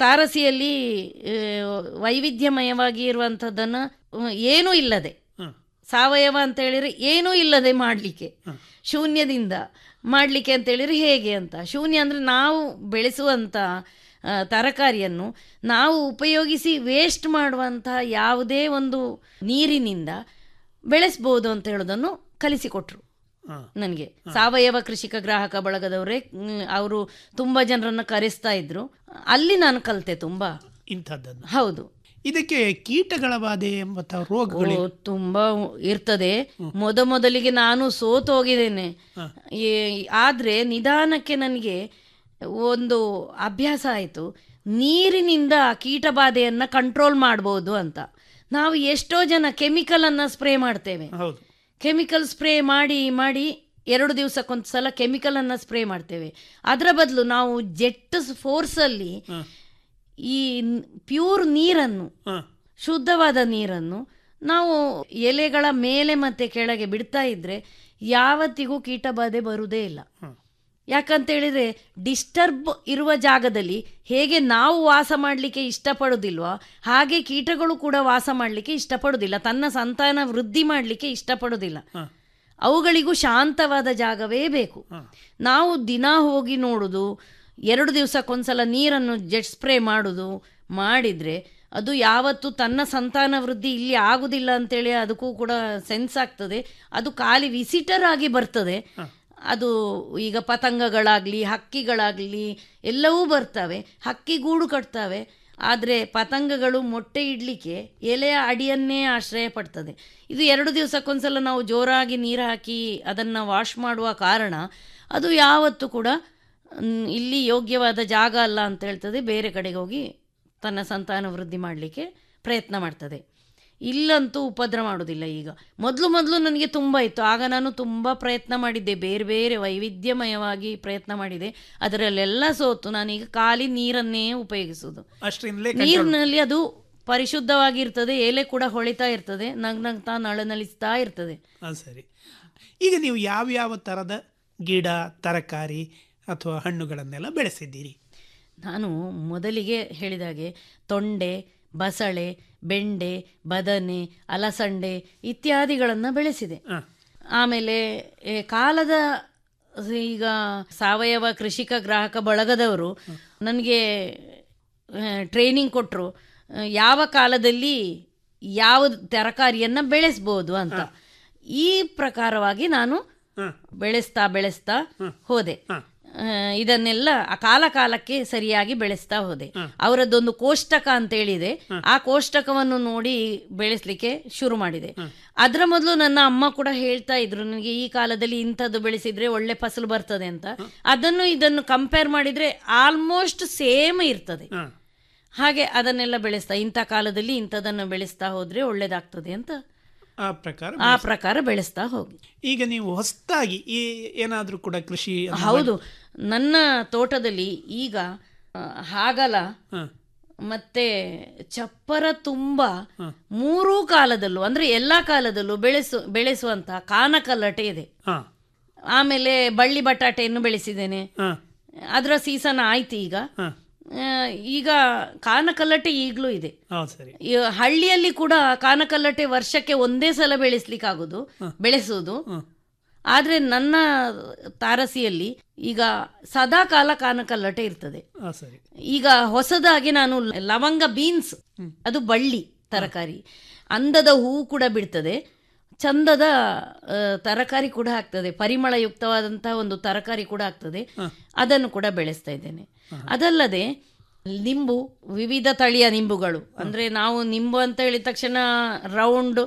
ತಾರಸಿಯಲ್ಲಿ ಆ, ವೈವಿಧ್ಯಮಯವಾಗಿ ಇರುವಂಥದ್ದನ್ನು ಆ, ಏನೂ ಇಲ್ಲದೆ ಸಾವಯವ ಅಂತ ಹೇಳಿದ್ರೆ ಏನೂ ಇಲ್ಲದೆ ಮಾಡಲಿಕ್ಕೆ ಶೂನ್ಯದಿಂದ ಮಾಡಲಿಕ್ಕೆ ಅಂತ ಹೇಳಿದ್ರೆ ಹೇಗೆ ಅಂತ ಶೂನ್ಯ ಅಂದರೆ ನಾವು ಬೆಳೆಸುವಂಥ ಆ, ತರಕಾರಿಯನ್ನು ನಾವು ಉಪಯೋಗಿಸಿ ವೇಸ್ಟ್ ಮಾಡುವಂತಹ ಯಾವುದೇ ಒಂದು ನೀರಿನಿಂದ ಬೆಳೆಸ್ಬೋದು ಅಂತ ಹೇಳೋದನ್ನು ಕಲಿಸಿಕೊಟ್ರು ನನಗೆ ಸಾವಯವ ಕೃಷಿಕ ಗ್ರಾಹಕ ಬಳಗದವರೇ ಅವರು ತುಂಬ ಜನರನ್ನು ಕರೆಸ್ತಾ ಇದ್ರು ಅಲ್ಲಿ ನಾನು ಕಲಿತೆ ತುಂಬ ಇಂಥದ್ದನ್ನು ಹೌದು ಇದಕ್ಕೆ ಕೀಟಗಳ ಬಾಧೆ ಎಂಬಂತಹ ರೋಗಗಳು ಓ, ತುಂಬಾ ಇರ್ತದೆ ಮೊದ ಮೊದಲಿಗೆ ನಾನು ಸೋತು ಹೋಗಿದ್ದೇನೆ ಈ- ಆದ್ರೆ ನಿಧಾನಕ್ಕೆ ನನಗೆ ಒಂದು ಅಭ್ಯಾಸ ಆಯಿತು ನೀರಿನಿಂದ ಕೀಟ ಬಾಧೆಯನ್ನ ಕಂಟ್ರೋಲ್ ಮಾಡ್ಬೋದು ಅಂತ ನಾವು ಎಷ್ಟೋ ಜನ ಕೆಮಿಕಲ್ ಅನ್ನ ಸ್ಪ್ರೇ ಮಾಡ್ತೇವೆ ಹೌದು ಕೆಮಿಕಲ್ ಸ್ಪ್ರೇ ಮಾಡಿ ಮಾಡಿ ಎರಡು ದಿವಸಕ್ಕೊಂದು ಸಲ ಕೆಮಿಕಲ್ ಅನ್ನ ಸ್ಪ್ರೇ ಮಾಡ್ತೇವೆ ಅದರ ಬದಲು ನಾವು ಜೆಟ್ ಫೋರ್ಸಲ್ಲಿ ಈ ಪ್ಯೂರ್ ನೀರನ್ನು ಶುದ್ಧವಾದ ನೀರನ್ನು ನಾವು ಎಲೆಗಳ ಮೇಲೆ ಮತ್ತೆ ಕೆಳಗೆ ಬಿಡ್ತಾ ಇದ್ರೆ ಯಾವತ್ತಿಗೂ ಕೀಟಬಾಧೆ ಬರುವುದೇ ಇಲ್ಲ ಯಾಕಂತ ಹೇಳಿದ್ರೆ ಡಿಸ್ಟರ್ಬ್ ಇರುವ ಜಾಗದಲ್ಲಿ ಹೇಗೆ ನಾವು ವಾಸ ಮಾಡಲಿಕ್ಕೆ ಇಷ್ಟಪಡೋದಿಲ್ವಾ ಹಾಗೆ ಕೀಟಗಳು ಕೂಡ ವಾಸ ಮಾಡಲಿಕ್ಕೆ ಇಷ್ಟಪಡೋದಿಲ್ಲ ತನ್ನ ಸಂತಾನ ವೃದ್ಧಿ ಮಾಡಲಿಕ್ಕೆ ಇಷ್ಟಪಡೋದಿಲ್ಲ ಅವುಗಳಿಗೂ ಶಾಂತವಾದ ಜಾಗವೇ ಬೇಕು ನಾವು ದಿನ ಹೋಗಿ ನೋಡುದು ಎರಡು ದಿವಸಕ್ಕೊಂದ್ಸಲ ನೀರನ್ನು ಜೆಟ್ ಸ್ಪ್ರೇ ಮಾಡುದು ಮಾಡಿದ್ರೆ ಅದು ಯಾವತ್ತು ತನ್ನ ಸಂತಾನ ವೃದ್ಧಿ ಇಲ್ಲಿ ಆಗುದಿಲ್ಲ ಅಂತೇಳಿ ಅದಕ್ಕೂ ಕೂಡ ಸೆನ್ಸ್ ಆಗ್ತದೆ ಅದು ಖಾಲಿ ವಿಸಿಟರ್ ಆಗಿ ಬರ್ತದೆ ಅದು ಈಗ ಪತಂಗಗಳಾಗಲಿ ಹಕ್ಕಿಗಳಾಗಲಿ ಎಲ್ಲವೂ ಬರ್ತವೆ ಹಕ್ಕಿ ಗೂಡು ಕಟ್ತವೆ ಆದರೆ ಪತಂಗಗಳು ಮೊಟ್ಟೆ ಇಡಲಿಕ್ಕೆ ಎಲೆಯ ಅಡಿಯನ್ನೇ ಆಶ್ರಯ ಪಡ್ತದೆ ಇದು ಎರಡು ದಿವಸಕ್ಕೊಂದ್ಸಲ ನಾವು ಜೋರಾಗಿ ನೀರು ಹಾಕಿ ಅದನ್ನು ವಾಶ್ ಮಾಡುವ ಕಾರಣ ಅದು ಯಾವತ್ತೂ ಕೂಡ ಮ್, ಇಲ್ಲಿ ಯೋಗ್ಯವಾದ ಜಾಗ ಅಲ್ಲ ಅಂತ ಹೇಳ್ತದೆ ಬೇರೆ ಕಡೆಗೆ ಹೋಗಿ ತನ್ನ ಸಂತಾನ ವೃದ್ಧಿ ಮಾಡಲಿಕ್ಕೆ ಪ್ರಯತ್ನ ಮಾಡ್ತದೆ ಇಲ್ಲಂತೂ ಉಪದ್ರ ಮಾಡೋದಿಲ್ಲ ಈಗ ಮೊದಲು ಮೊದಲು ನನಗೆ ತುಂಬ ಇತ್ತು ಆಗ ನಾನು ತುಂಬ ಪ್ರಯತ್ನ ಮಾಡಿದ್ದೆ ಬೇರೆ ಬೇರೆ ವೈವಿಧ್ಯಮಯವಾಗಿ ಪ್ರಯತ್ನ ಮಾಡಿದೆ ಅದರಲ್ಲೆಲ್ಲ ಸೋತು ನಾನೀಗ ಖಾಲಿ ನೀರನ್ನೇ ಉಪಯೋಗಿಸೋದು ಅಷ್ಟರಿಂದಲೇ ನೀರಿನಲ್ಲಿ ಅದು ಪರಿಶುದ್ಧವಾಗಿರ್ತದೆ ಎಲೆ ಕೂಡ ಹೊಳಿತಾ ಇರ್ತದೆ ನಗ್ ನಗ್ತಾ ನಳನಳಿಸ್ತಾ ಇರ್ತದೆ ಹಾಂ ಸರಿ ಈಗ ನೀವು ಯಾವ್ಯಾವ ಥರದ ಗಿಡ ತರಕಾರಿ ಅಥವಾ ಹಣ್ಣುಗಳನ್ನೆಲ್ಲ ಬೆಳೆಸಿದ್ದೀರಿ ನಾನು ಮೊದಲಿಗೆ ಹೇಳಿದಾಗೆ ತೊಂಡೆ ಬಸಳೆ ಬೆಂಡೆ ಬದನೆ ಅಲಸಂಡೆ ಇತ್ಯಾದಿಗಳನ್ನು ಬೆಳೆಸಿದೆ ಆಮೇಲೆ ಏ, ಕಾಲದ ಈಗ ಸಾವಯವ ಕೃಷಿಕ ಗ್ರಾಹಕ ಬಳಗದವರು ನನಗೆ ಟ್ರೈನಿಂಗ್ ಕೊಟ್ಟರು ಯಾವ ಕಾಲದಲ್ಲಿ ಯಾವ ತರಕಾರಿಯನ್ನು ಬೆಳೆಸ್ಬೋದು ಅಂತ ಈ ಪ್ರಕಾರವಾಗಿ ನಾನು ಬೆಳೆಸ್ತಾ ಬೆಳೆಸ್ತಾ ಹೋದೆ ಆ, ಇದನ್ನೆಲ್ಲ ಆ ಕಾಲ ಕಾಲಕ್ಕೆ ಸರಿಯಾಗಿ ಬೆಳೆಸ್ತಾ ಹೋದೆ ಅವರದ್ದೊಂದು ಕೋಷ್ಟಕ ಅಂತ ಹೇಳಿದೆ ಆ ಕೋಷ್ಟಕವನ್ನು ನೋಡಿ ಬೆಳೆಸ್ಲಿಕ್ಕೆ ಶುರು ಮಾಡಿದೆ ಅದರ ಮೊದಲು ನನ್ನ ಅಮ್ಮ ಕೂಡ ಹೇಳ್ತಾ ಇದ್ರು ನನಗೆ ಈ ಕಾಲದಲ್ಲಿ ಇಂಥದ್ದು ಬೆಳೆಸಿದ್ರೆ ಒಳ್ಳೆ ಫಸಲು ಬರ್ತದೆ ಅಂತ ಅದನ್ನು ಇದನ್ನು ಕಂಪೇರ್ ಮಾಡಿದ್ರೆ ಆಲ್ಮೋಸ್ಟ್ ಸೇಮ್ ಇರ್ತದೆ ಹಾಗೆ ಅದನ್ನೆಲ್ಲ ಬೆಳೆಸ್ತಾ ಇಂಥ ಕಾಲದಲ್ಲಿ ಇಂಥದನ್ನು ಬೆಳೆಸ್ತಾ ಹೋದ್ರೆ ಒಳ್ಳೇದಾಗ್ತದೆ ಅಂತ ಆ ಪ್ರಕಾರ ಆ ಪ್ರಕಾರ ಬೆಳೆಸ್ತಾ ಹೋಗಿ ಈಗ ನೀವು ಹೊಸದಾಗಿ ಈ ಏನಾದರೂ ಕೂಡ ಕೃಷಿ ಅನ್ನು ಹೌದು ನನ್ನ ತೋಟದಲ್ಲಿ ಈಗ ಆ, ಹಾಗಲ ಮತ್ತೆ ಚಪ್ಪರ ತುಂಬ ಮೂರೂ ಕಾಲದಲ್ಲೂ ಅಂದ್ರೆ ಎಲ್ಲಾ ಕಾಲದಲ್ಲೂ ಬೆಳೆಸು ಬೆಳೆಸುವಂತಹ ಕಾನಕಲ್ಲಟೆ ಇದೆ ಹಾಂ ಆಮೇಲೆ ಬಳ್ಳಿ ಬಟಾಟೆಯನ್ನು ಬೆಳೆಸಿದ್ದೇನೆ ಅದರ ಸೀಸನ್ ಆಯ್ತು ಈಗ ಆ, ಈಗ ಕಾನಕಲ್ಲಟೆ ಈಗಲೂ ಇದೆ ಹೌದು ಸರಿ ಈ ಹಳ್ಳಿಯಲ್ಲಿ ಕೂಡ ಕಾನಕಲ್ಲಟೆ ವರ್ಷಕ್ಕೆ ಒಂದೇ ಸಲ ಬೆಳೆಸ್ಲಿಕ್ಕಾಗೋದು ಬೆಳೆಸೋದು ಆದ್ರೆ ನನ್ನ ತಾರಸಿಯಲ್ಲಿ ಈಗ ಸದಾ ಕಾಲ ಕಾನಕಲ್ಲಟೆ ಇರ್ತದೆ ಹಾಂ ಸರಿ ಈಗ ಹೊಸದಾಗಿ ನಾನು ಲವಂಗ ಬೀನ್ಸ್ ಅದು ಬಳ್ಳಿ ತರಕಾರಿ ಅಂದದ ಹೂವು ಕೂಡ ಬಿಡ್ತದೆ ಚಂದದ ಆ, ತರಕಾರಿ ಕೂಡ ಆಗ್ತದೆ ಪರಿಮಳಯುಕ್ತವಾದಂತಹ ಒಂದು ತರಕಾರಿ ಕೂಡ ಆಗ್ತದೆ ಅದನ್ನು ಕೂಡ ಬೆಳೆಸ್ತಾ ಇದ್ದೇನೆ ಅದಲ್ಲದೆ ನಿಂಬು ವಿವಿಧ ತಳಿಯ ನಿಂಬುಗಳು ಅಂದ್ರೆ ನಾವು ನಿಂಬು ಅಂತ ಹೇಳಿದ ತಕ್ಷಣ ರೌಂಡ್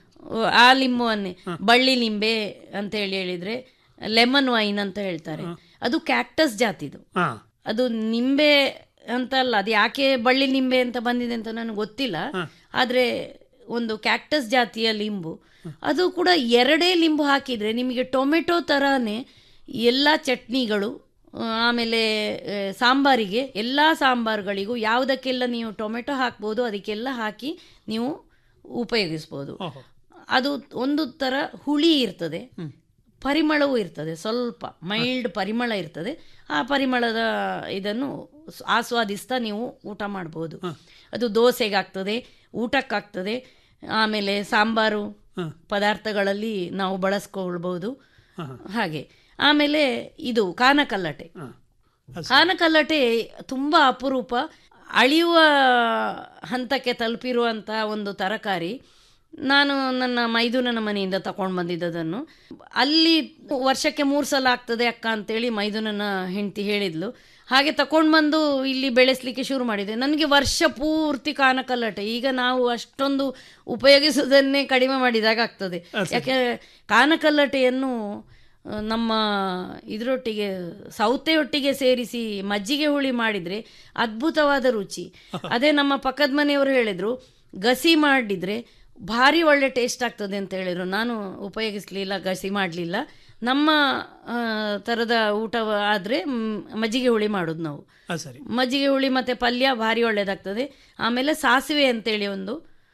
ಆ ಲಿಂಬುವನ್ನೇ ಬಳ್ಳಿ ನಿಂಬೆ ಅಂತ ಹೇಳಿ ಹೇಳಿದ್ರೆ ಲೆಮನ್ ವೈನ್ ಅಂತ ಹೇಳ್ತಾರೆ ಅದು ಕ್ಯಾಕ್ಟಸ್ ಜಾತಿದು ಹಾಂ ಅದು ನಿಂಬೆ ಅಂತ ಅಲ್ಲ ಅದು ಯಾಕೆ ಬಳ್ಳಿ ನಿಂಬೆ ಅಂತ ಬಂದಿದೆ ಅಂತ ನನಗೆ ಗೊತ್ತಿಲ್ಲ ಆದರೆ ಒಂದು ಕ್ಯಾಕ್ಟಸ್ ಜಾತಿಯ ಲಿಂಬು ಅದು ಕೂಡ ಎರಡೇ ಲಿಂಬು ಹಾಕಿದರೆ ನಿಮಗೆ ಟೊಮೆಟೊ ಥರನೇ ಎಲ್ಲ ಚಟ್ನಿಗಳು ಆ, ಆಮೇಲೆ ಆ, ಸಾಂಬಾರಿಗೆ ಎಲ್ಲ ಸಾಂಬಾರುಗಳಿಗೂ ಯಾವುದಕ್ಕೆಲ್ಲ ನೀವು ಟೊಮೆಟೊ ಹಾಕ್ಬೋದು ಅದಕ್ಕೆಲ್ಲ ಹಾಕಿ ನೀವು ಉಪಯೋಗಿಸ್ಬೋದು ಅದು ಒಂದು ಥರ ಹುಳಿ ಇರ್ತದೆ ಪರಿಮಳವೂ ಇರ್ತದೆ ಸ್ವಲ್ಪ ಮೈಲ್ಡ್ ಪರಿಮಳ ಇರ್ತದೆ ಆ ಪರಿಮಳದ ಇದನ್ನು ಸ್- ಆಸ್ವಾದಿಸ್ತಾ ನೀವು ಊಟ ಮಾಡ್ಬೋದು ಅದು ದೋಸೆಗಾಗ್ತದೆ ಊಟಕ್ಕಾಗ್ತದೆ ಆಮೇಲೆ ಸಾಂಬಾರು ಪದಾರ್ಥಗಳಲ್ಲಿ ನಾವು ಬಳಸ್ಕೊಳ್ಬಹುದು ಹಾಗೆ ಆಮೇಲೆ ಇದು ಕಾನಕಲ್ಲಟೆ ಕಾನಕಲ್ಲಟೆ ತುಂಬ ಅಪರೂಪ ಅಳಿಯುವ ಹಂತಕ್ಕೆ ತಲುಪಿರುವಂಥ ಒಂದು ತರಕಾರಿ ನಾನು ನನ್ನ ಮೈದುನನ ಮನೆಯಿಂದ ತಗೊಂಡು ಬಂದಿದ್ದದನ್ನು ಅಲ್ಲಿ ವರ್ಷಕ್ಕೆ ಮೂರು ಸಲ ಆಗ್ತದೆ ಅಕ್ಕ ಅಂತೇಳಿ ಮೈದುನನ ಹೆಂಡತಿ ಹೇಳಿದ್ಲು ಹಾಗೆ ತಗೊಂಡು ಬಂದು ಇಲ್ಲಿ ಬೆಳೆಸಲಿಕ್ಕೆ ಶುರು ಮಾಡಿದೆ ನನಗೆ ವರ್ಷ ಪೂರ್ತಿ ಕಾನಕಲ್ಲಟೆ ಈಗ ನಾವು ಅಷ್ಟೊಂದು ಉಪಯೋಗಿಸುವುದನ್ನೇ ಕಡಿಮೆ ಮಾಡಿದಾಗ ಆಗ್ತದೆ ಯಾಕೆ ಕಾನಕಲ್ಲಟೆಯನ್ನು ಆ, ನಮ್ಮ ಇದರೊಟ್ಟಿಗೆ ಸೌತೆಯೊಟ್ಟಿಗೆ ಸೇರಿಸಿ ಮಜ್ಜಿಗೆ ಹುಳಿ ಮಾಡಿದರೆ ಅದ್ಭುತವಾದ ರುಚಿ ಅದೇ ನಮ್ಮ ಪಕ್ಕದ ಮನೆಯವರು ಹೇಳಿದರು ಗಸಿ ಮಾಡಿದರೆ ಭಾರಿ ಒಳ್ಳೆ ಟೇಸ್ಟ್ ಆಗ್ತದೆ ಅಂತ ಹೇಳಿದರು ನಾನು ಉಪಯೋಗಿಸಲಿಲ್ಲ ಗಸಿ ಮಾಡಲಿಲ್ಲ ನಮ್ಮ ಆ, ಥರದ ಊಟ ಆದರೆ ಮಜ್ಜಿಗೆ ಹುಳಿ ಮಾಡೋದು ನಾವು ಹಾ ಸರಿ ಮಜ್ಜಿಗೆ ಹುಳಿ ಮತ್ತು ಪಲ್ಯ ಭಾರಿ ಒಳ್ಳೇದಾಗ್ತದೆ ಆಮೇಲೆ ಸಾಸಿವೆ ಅಂತೇಳಿ ಒಂದು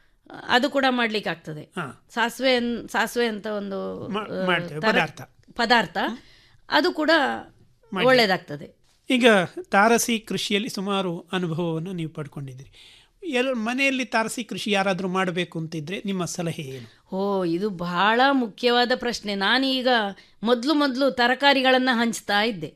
ಅದು ಕೂಡ ಮಾಡ್ಲಿಕ್ಕೆ ಆಗ್ತದೆ ಹಾ. ಸಾಸಿವೆ ಅನ್- ಸಾಸಿವೆ ಅಂತ ಒಂದು ಮಾ- ಆ, ಮಾಡ್ತೇವೆ, ತರ- ಪದಾರ್ಥ. ಪದಾರ್ಥ ಅದು ಕೂಡ ಒಳ್ಳೇದಾಗ್ತದೆ ಈಗ ತಾರಸಿ ಕೃಷಿಯಲ್ಲಿ ಸುಮಾರು ಅನುಭವವನ್ನು ನೀವು ಪಡ್ಕೊಂಡಿದ್ದೀರಿ ಎಲ್ ಮನೆಯಲ್ಲಿ ತಾರಸಿ ಕೃಷಿ ಯಾರಾದರೂ ಮಾಡಬೇಕು ಅಂತಿದ್ರೆ ನಿಮ್ಮ ಸಲಹೆ ಏನು ಓ ಇದು ಬಹಳ ಮುಖ್ಯವಾದ ಪ್ರಶ್ನೆ ನಾನೀಗ ಮೊದಲು ಮೊದಲು ತರಕಾರಿಗಳನ್ನು ಹಂಚ್ತಾ ಇದ್ದೆ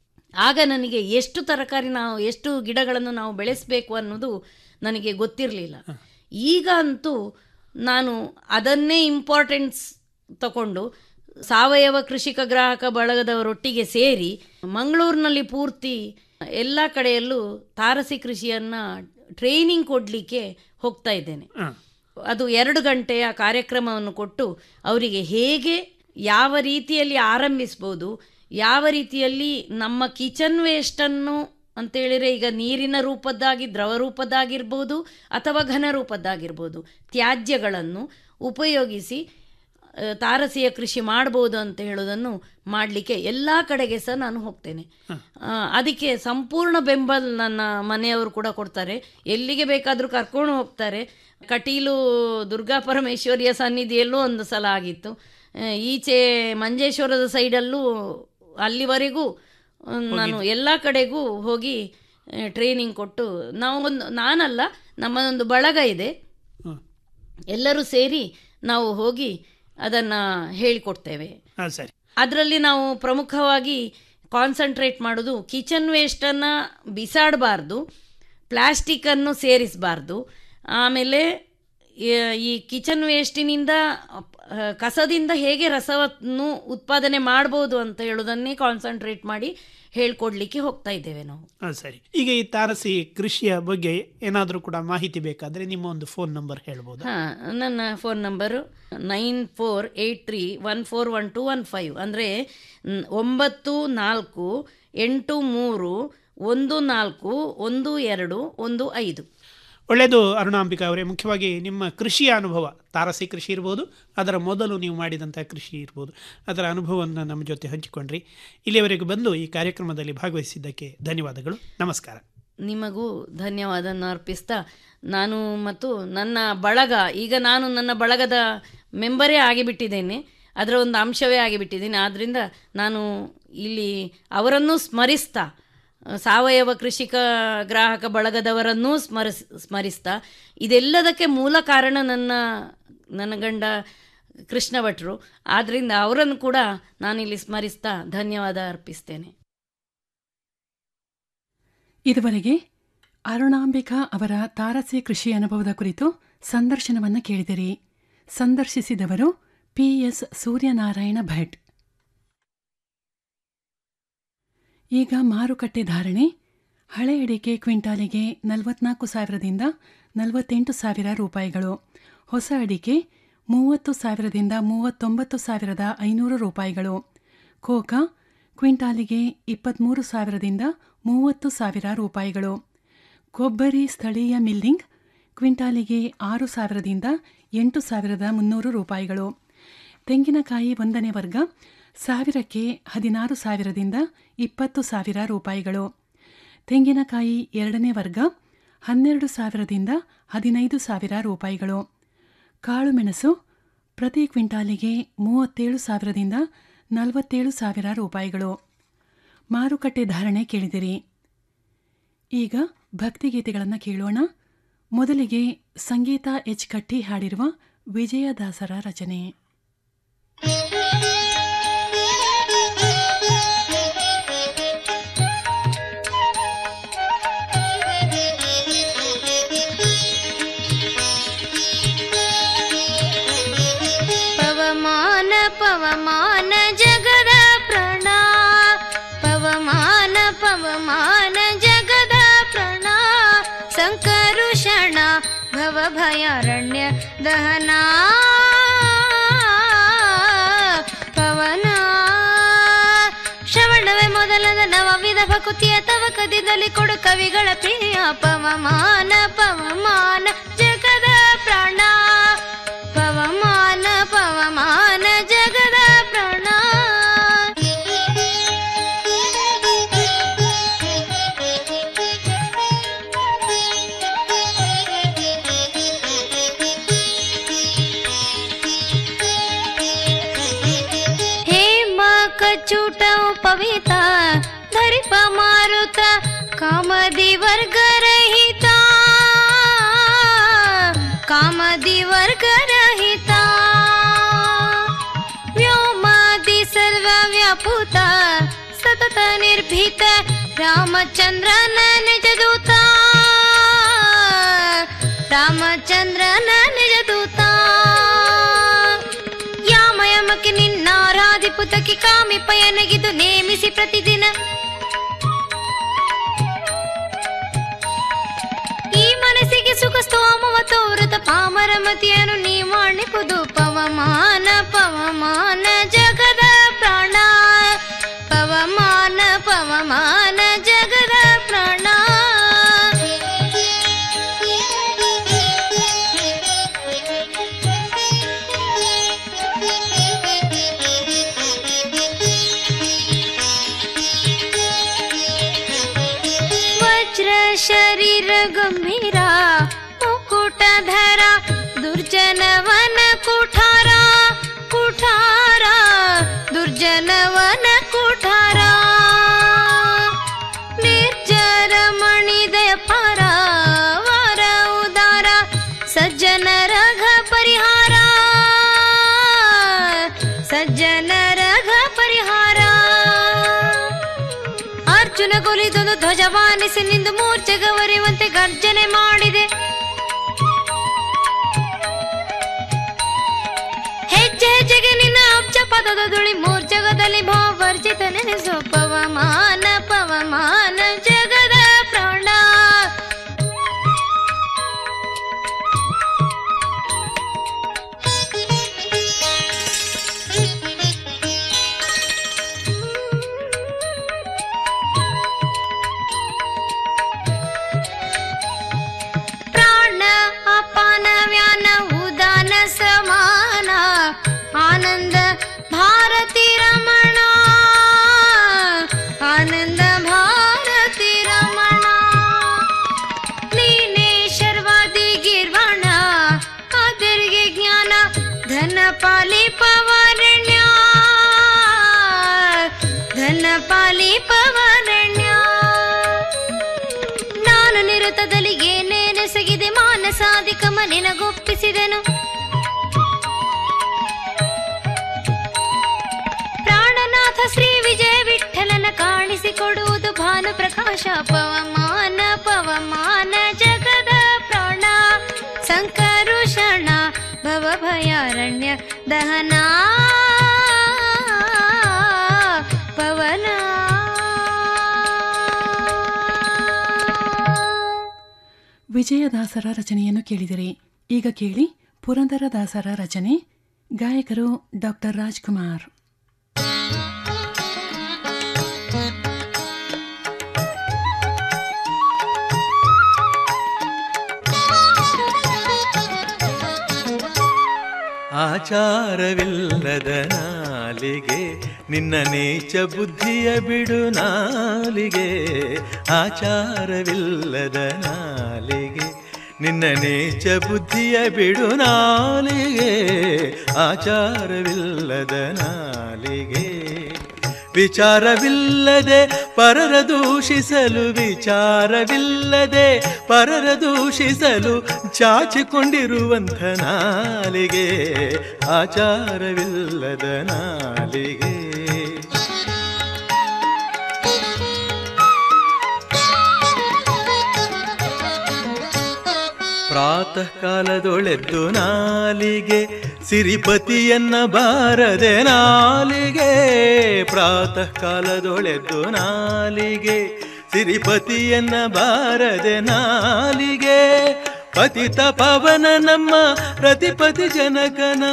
ಆಗ ನನಗೆ ಎಷ್ಟು ತರಕಾರಿ ನಾವು ಎಷ್ಟು ಗಿಡಗಳನ್ನು ನಾವು ಬೆಳೆಸಬೇಕು ಅನ್ನೋದು ನನಗೆ ಗೊತ್ತಿರಲಿಲ್ಲ ಈಗ ಅಂತೂ ನಾನು ಅದನ್ನೇ ಇಂಪಾರ್ಟೆನ್ಸ್ ತಗೊಂಡು ಸಾವಯವ ಕೃಷಿಕ ಗ್ರಾಹಕ ಬಳಗದವರೊಟ್ಟಿಗೆ ಸೇರಿ ಮಂಗಳೂರಿನಲ್ಲಿ ಪೂರ್ತಿ ಎಲ್ಲ ಕಡೆಯಲ್ಲೂ ತಾರಸಿ ಕೃಷಿಯನ್ನು ಟ್ರೈನಿಂಗ್ ಕೊಡಲಿಕ್ಕೆ ಹೋಗ್ತಾ ಇದ್ದೇನೆ ಅದು ಎರಡು ಗಂಟೆಯ ಕಾರ್ಯಕ್ರಮವನ್ನು ಕೊಟ್ಟು ಅವರಿಗೆ ಹೇಗೆ ಯಾವ ರೀತಿಯಲ್ಲಿ ಆರಂಭಿಸ್ಬೋದು ಯಾವ ರೀತಿಯಲ್ಲಿ ನಮ್ಮ ಕಿಚನ್ ವೇಸ್ಟನ್ನು ಅಂತೇಳಿದರೆ ಈಗ ನೀರಿನ ರೂಪದ್ದಾಗಿ ದ್ರವ ರೂಪದ್ದಾಗಿರ್ಬೋದು ಅಥವಾ ಘನ ರೂಪದ್ದಾಗಿರ್ಬೋದು ತ್ಯಾಜ್ಯಗಳನ್ನು ಉಪಯೋಗಿಸಿ ಆ, ತಾರಸಿಯ ಕೃಷಿ ಮಾಡ್ಬೋದು ಅಂತ ಹೇಳೋದನ್ನು ಮಾಡಲಿಕ್ಕೆ ಎಲ್ಲ ಕಡೆಗೆ ಸಹ ನಾನು ಹೋಗ್ತೇನೆ ಆ, ಅದಕ್ಕೆ ಸಂಪೂರ್ಣ ಬೆಂಬಲ ನನ್ನ ಮನೆಯವರು ಕೂಡ ಕೊಡ್ತಾರೆ ಎಲ್ಲಿಗೆ ಬೇಕಾದರೂ ಕರ್ಕೊಂಡು ಹೋಗ್ತಾರೆ ಕಟೀಲು ದುರ್ಗಾ ಪರಮೇಶ್ವರಿಯ ಸನ್ನಿಧಿಯಲ್ಲೂ ಒಂದು ಸಲ ಆಗಿತ್ತು ಆ, ಈಚೆ ಮಂಜೇಶ್ವರದ ಸೈಡಲ್ಲೂ ಅಲ್ಲಿವರೆಗೂ ಆ, ನಾನು ಎಲ್ಲ ಕಡೆಗೂ ಹೋಗಿ ಟ್ರೈನಿಂಗ್ ಕೊಟ್ಟು ನಾವು ಒಂದು ನಾನಲ್ಲ ನಮ್ಮದೊಂದು ಬಳಗ ಇದೆ ಎಲ್ಲರೂ ಸೇರಿ ನಾವು ಹೋಗಿ ಅದನ್ನು ಹೇಳಿಕೊಡ್ತೇವೆ ಹಾಂ ಸರಿ ಅದರಲ್ಲಿ ನಾವು ಪ್ರಮುಖವಾಗಿ ಕಾನ್ಸಂಟ್ರೇಟ್ ಮಾಡೋದು ಕಿಚನ್ ವೇಸ್ಟನ್ನು ಬಿಸಾಡಬಾರ್ದು ಪ್ಲ್ಯಾಸ್ಟಿಕ್ಕನ್ನು ಸೇರಿಸಬಾರ್ದು ಆಮೇಲೆ ಈ- ಈ ಕಿಚನ್ ವೇಸ್ಟಿನಿಂದ ಆ, ಕಸದಿಂದ ಹೇಗೆ ರಸವನ್ನು ಉತ್ಪಾದನೆ ಮಾಡ್ಬೋದು ಅಂತ ಹೇಳೋದನ್ನೇ ಕಾನ್ಸಂಟ್ರೇಟ್ ಮಾಡಿ ಹೇಳ್ಕೊಡ್ಲಿಕ್ಕೆ ಹೋಗ್ತಾ ಇದ್ದೇವೆ ನಾವು ಹಾಂ ಸರಿ ಈಗ ಈ ತಾರಸಿ ಕೃಷಿಯ ಬಗ್ಗೆ ಏನಾದರೂ ಕೂಡ ಮಾಹಿತಿ ಬೇಕಾದರೆ ನಿಮ್ಮ ಒಂದು ಫೋನ್ ನಂಬರ್ ಹೇಳ್ಬೋದು ಹಾಂ ನನ್ನ phone number nine four eight three one four one two one five ಅಂದರೆ ಒಂಬತ್ತು ನಾಲ್ಕು ಎಂಟು ಮೂರು ಒಂದು ನಾಲ್ಕು ಒಂದು ಎರಡು ಒಂದು ಐದು ಒಳ್ಳೆಯದು ಅರುಣಾಂಬಿಕಾ ಅವರೇ ಮುಖ್ಯವಾಗಿ ನಿಮ್ಮ ಕೃಷಿಯ ಅನುಭವ ತಾರಸಿ ಕೃಷಿ ಇರ್ಬೋದು ಅದರ ಮೊದಲು ನೀವು ಮಾಡಿದಂಥ ಕೃಷಿ ಇರ್ಬೋದು ಅದರ ಅನುಭವವನ್ನು ನಮ್ಮ ಜೊತೆ ಹಂಚಿಕೊಂಡ್ರಿ ಇಲ್ಲಿಯವರೆಗೂ ಬಂದು ಈ ಕಾರ್ಯಕ್ರಮದಲ್ಲಿ ಭಾಗವಹಿಸಿದ್ದಕ್ಕೆ ಧನ್ಯವಾದಗಳು ನಮಸ್ಕಾರ ನಿಮಗೂ ಧನ್ಯವಾದವನ್ನು ಅರ್ಪಿಸ್ತಾ ನಾನು ಮತ್ತು ನನ್ನ ಬಳಗ ಈಗ ನಾನು ನನ್ನ ಬಳಗದ ಮೆಂಬರೇ ಆಗಿಬಿಟ್ಟಿದ್ದೇನೆ ಅದರ ಒಂದು ಅಂಶವೇ ಆಗಿಬಿಟ್ಟಿದ್ದೇನೆ ಆದ್ದರಿಂದ ನಾನು ಇಲ್ಲಿ ಅವರನ್ನೂ ಸ್ಮರಿಸ್ತಾ ಆ, ಸಾವಯವ ಕೃಷಿಕ ಗ್ರಾಹಕ ಬಳಗದವರನ್ನೂ ಸ್ಮರಿಸ್ ಸ್ಮರಿಸ್ತಾ ಇದೆಲ್ಲದಕ್ಕೆ ಮೂಲ ಕಾರಣ ನನ್ನ ನನ್ನ ಗಂಡ ಕೃಷ್ಣ ಭಟ್ರು ಆದ್ದರಿಂದ ಅವರನ್ನು ಕೂಡ ನಾನಿಲ್ಲಿ ಸ್ಮರಿಸ್ತಾ ಧನ್ಯವಾದ ಅರ್ಪಿಸ್ತೇನೆ ಇದುವರೆಗೆ ಅರುಣಾಂಬಿಕಾ ಅವರ ತಾರಸಿ ಕೃಷಿ ಅನುಭವದ ಕುರಿತು ಸಂದರ್ಶನವನ್ನು ಕೇಳಿದಿರಿ ಸಂದರ್ಶಿಸಿದವರು ಪಿಎಸ್ ಸೂರ್ಯನಾರಾಯಣ ಭಟ್ ಈಗ ಮಾರುಕಟ್ಟೆ ಧಾರಣೆ ಹಳೆ ಅಡಿಕೆ ಕ್ವಿಂಟಾಲಿಗೆ ನಲವತ್ನಾಲ್ಕು ಸಾವಿರದಿಂದ ನಲವತ್ತೆಂಟು ಸಾವಿರ ರೂಪಾಯಿಗಳು ಹೊಸ ಅಡಿಕೆ ಮೂವತ್ತು ಸಾವಿರದಿಂದ ಮೂವತ್ತೊಂಬತ್ತು ಸಾವಿರದ ಐನೂರು ರೂಪಾಯಿಗಳು ಕೋಕಾ ಕ್ವಿಂಟಾಲಿಗೆ ಇಪ್ಪತ್ತ್ಮೂರು ಸಾವಿರದಿಂದ ಮೂವತ್ತು ಸಾವಿರ ರೂಪಾಯಿಗಳು ಕೊಬ್ಬರಿ ಸ್ಥಳೀಯ ಮಿಲ್ಲಿಂಗ್ ಕ್ವಿಂಟಾಲಿಗೆ ಆರು ಸಾವಿರದಿಂದ ಎಂಟು ಸಾವಿರದ ಮುನ್ನೂರು ರೂಪಾಯಿಗಳು ತೆಂಗಿನಕಾಯಿ ಒಂದನೇ ವರ್ಗ ಸಾವಿರಕ್ಕೆ ಹದಿನಾರು ಸಾವಿರದಿಂದ ಇಪ್ಪತ್ತು ಸಾವಿರ ರೂಪಾಯಿಗಳು ತೆಂಗಿನಕಾಯಿ ಎರಡನೇ ವರ್ಗ ಹನ್ನೆರಡು ಸಾವಿರದಿಂದ ಹದಿನೈದು ಸಾವಿರ ರೂಪಾಯಿಗಳು ಕಾಳುಮೆಣಸು ಪ್ರತಿ ಕ್ವಿಂಟಾಲಿಗೆ ಮೂವತ್ತೇಳು ಸಾವಿರದಿಂದ ನಲವತ್ತೇಳು ಸಾವಿರ ರೂಪಾಯಿಗಳು ಮಾರುಕಟ್ಟೆ ಧಾರಣೆ ಕೇಳಿದಿರಿ ಈಗ ಭಕ್ತಿಗೀತೆಗಳನ್ನು ಕೇಳೋಣ ಮೊದಲಿಗೆ ಸಂಗೀತ ಎಚ್ ಕಟ್ಟಿ ಹಾಡಿರುವ ವಿಜಯದಾಸರ ರಚನೆ ಪವಮಾನ ಪವಮಾನ ಜಗದ ಪ್ರಣ ಪವಮಾನ ಪವಮಾನ ಜಗದ ಪ್ರಣ ಸಂಕರುಷಣ ಭವ ಭಯಾರಣ್ಯ ದಹನ ಪವನ ಶ್ರವಣವೇ ಮೊದಲದ ನವವಿಧ ಭಕುತಿಯ ತವ ಕದಿದಲ್ಲಿ ಕೊಡು ಕವಿಗಳ ಪ್ರಿಯ ಪವಮಾನ ಪವಮಾನ ಜಗದ ಪ್ರಾಣ ಪವಮಾನ ಪವಮಾನ ಜಗದ ಪ್ರಾಣ ಹೇಮ ಕಚ್ಚುಟ ಪವಿತ ಧರಿಪ ಮಾರುತ ಕಾಮದಿ ವರ್ಗರಹಿತ ಕಾಮದಿ ವರ್ಗರಹಿತ ವ್ಯೋಮಾದಿ ಸರ್ವ ವ್ಯಾಪುತ ಸತತ ನಿರ್ಭೀತ ರಾಮಚಂದ್ರನ ನಿಜ ದೂತ ರಾಮಚಂದ್ರನ ನಿಜ ದೂತ ಯಾಮಯಮಕ್ಕೆ ನಿನ್ನಾರಾಧಿಪುತಕ್ಕೆ ಕಾಮಿ ಪಯನಗಿದು ನೇಮಿಸಿ ಪ್ರತಿದಿನ ಈ ಮನಸ್ಸಿಗೆ ಸುಖ ಸ್ತೋಮವ ತೋರತ ಪಾಮರ ಮತಿಯನ್ನು ನೀ ಮಾಡಿಪುದು ಪವಮಾನ ಪವಮಾನ ಜಗದ ಪ್ರಾಣ ಪವಮಾನ ಪವಮಾನ ಜಗದ ಪ್ರಾಣ ವಜ್ರ ಶರೀರ ಗಂಭೀರ ಮುಕುಟಧರ ದುರ್ಜನವನ ಕುಠಾರ ಕುಠಾರ ದುರ್ಜನವನ ಕುಠಾರ ನಿರ್ಜರ ಮಣಿದಯ ಪಾರ ವಾರ ಉದಾರ ಸಜ್ಜನ ರಘ ಪರಿಹಾರ ಸಜ್ಜನ ರಘ ಪರಿಹಾರ ಅರ್ಜುನ ಕೊಲಿದೊಂದು ಧ್ವಜವಾನಿಸಿ ನಿಂದು ಮೂರ್ಛೆಗವರಿಯುವಂತೆ ಗರ್ಜನೆ ಮಾಡಿದೆ ಹೆಜ್ಜೆ ಹೆಜ್ಜೆಗೆ ನಿನ್ನ ಅಬ್ಜ ಪದದ ದುಳಿ ಮೂರ್ಜಗದಲ್ಲಿ ಭಾವರ್ಜಿತ ನೆನೆಸು ಪವಮಾನ ಪವಮಾನ ಜಗದ ಪ್ರಾಣ ಪ್ರಾಣ ಅಪಾನ ವ್ಯಾನ ಉದಾನ ಸಮಾನ ಆನಂದ ಭಾರತಿ ರಮಣ ಆನಂದ ಭಾರತಿ ರಮಣ ನೀನೇ ಶರ್ವಾದಿ ಗಿರ್ವಣ ಆದರಿಗೆ ಜ್ಞಾನ ಧನ ಪಾಲಿ ಪವರಣ್ಯ ಧನ ಪಾಲಿ ಪವರಣ್ಯ ನಾನು ನಿರತದಲ್ಲಿ ಏನೇನೆಸಗಿದೆ ಮಾನಸಾಧಿಕ ನಿನಗೊಪ್ಪಿಸಿದೆನು ಪ್ರಾಣನಾಥ ಶ್ರೀ ವಿಜಯ ವಿಠಲನ ಕಾಣಿಸಿಕೊಡುವುದು ಭಾನು ಪ್ರಕಾಶ ಪವಮಾನ ಪವಮಾನ ಜಗದ ಪ್ರಾಣ ಸಂಕರುಷಣ ಭವ ಭಯಾರಣ್ಯ ದಹನ ಪವನ ವಿಜಯದಾಸರ ರಚನೆಯನ್ನು ಕೇಳಿದಿರಿ ಈಗ ಕೇಳಿ ಪುರಂದರದಾಸರ ರಚನೆ ಗಾಯಕರು ಡಾಕ್ಟರ್ ರಾಜ್ಕುಮಾರ್ ಆಚಾರವಿಲ್ಲದ ನಾಲಿಗೆ ನಿನ್ನ ನೀಚ ಬುದ್ಧಿಯ ಬಿಡು ನಾಲಿಗೆ ಆಚಾರವಿಲ್ಲದ ನಾಲಿಗೆ ನಿನ್ನ ನೀಚ ಬುದ್ಧಿಯ ಬಿಡು ನಾಲಿಗೆ ಆಚಾರವಿಲ್ಲದ ನಾಲಿಗೆ ವಿಚಾರವಿಲ್ಲದೆ ಪರರ ದೂಷಿಸಲು ವಿಚಾರವಿಲ್ಲದೆ ಪರರ ದೂಷಿಸಲು ಚಾಚಿಕೊಂಡಿರುವಂಥ ನಾಲಿಗೆ ಆಚಾರವಿಲ್ಲದ ನಾಲಿಗೆ ಪ್ರಾತಃ ಕಾಲದೊಳೆದ್ದು ನಾಲಿಗೆ ಸಿರಿಪತಿಯನ್ನ ಬಾರದೆ ನಾಲಿಗೆ ಪ್ರಾತಃ ಕಾಲದೊಳೆದ್ದು ನಾಲಿಗೆ ಸಿರಿಪತಿಯನ್ನ ಬಾರದೆ ನಾಲಿಗೆ ಪತಿತ ಪವನ ನಮ್ಮ ಪ್ರತಿಪತಿ ಜನಕನ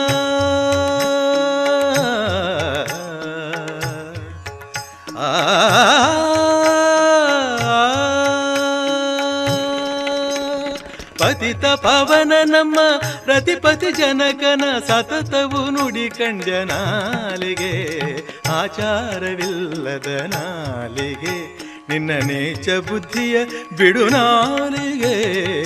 ಪತಿತ ಪವನ ನಮ್ಮ ಪ್ರತಿಪತಿ ಜನಕನ ಸತತವು ನುಡಿ ಕಂಡ ನಾಲಿಗೆ ಆಚಾರವಿಲ್ಲದ ನಾಲಿಗೆ ನಿನ್ನ ನೇಚ ಬುದ್ಧಿಯ ಬಿಡು ನಾಲಿಗೆ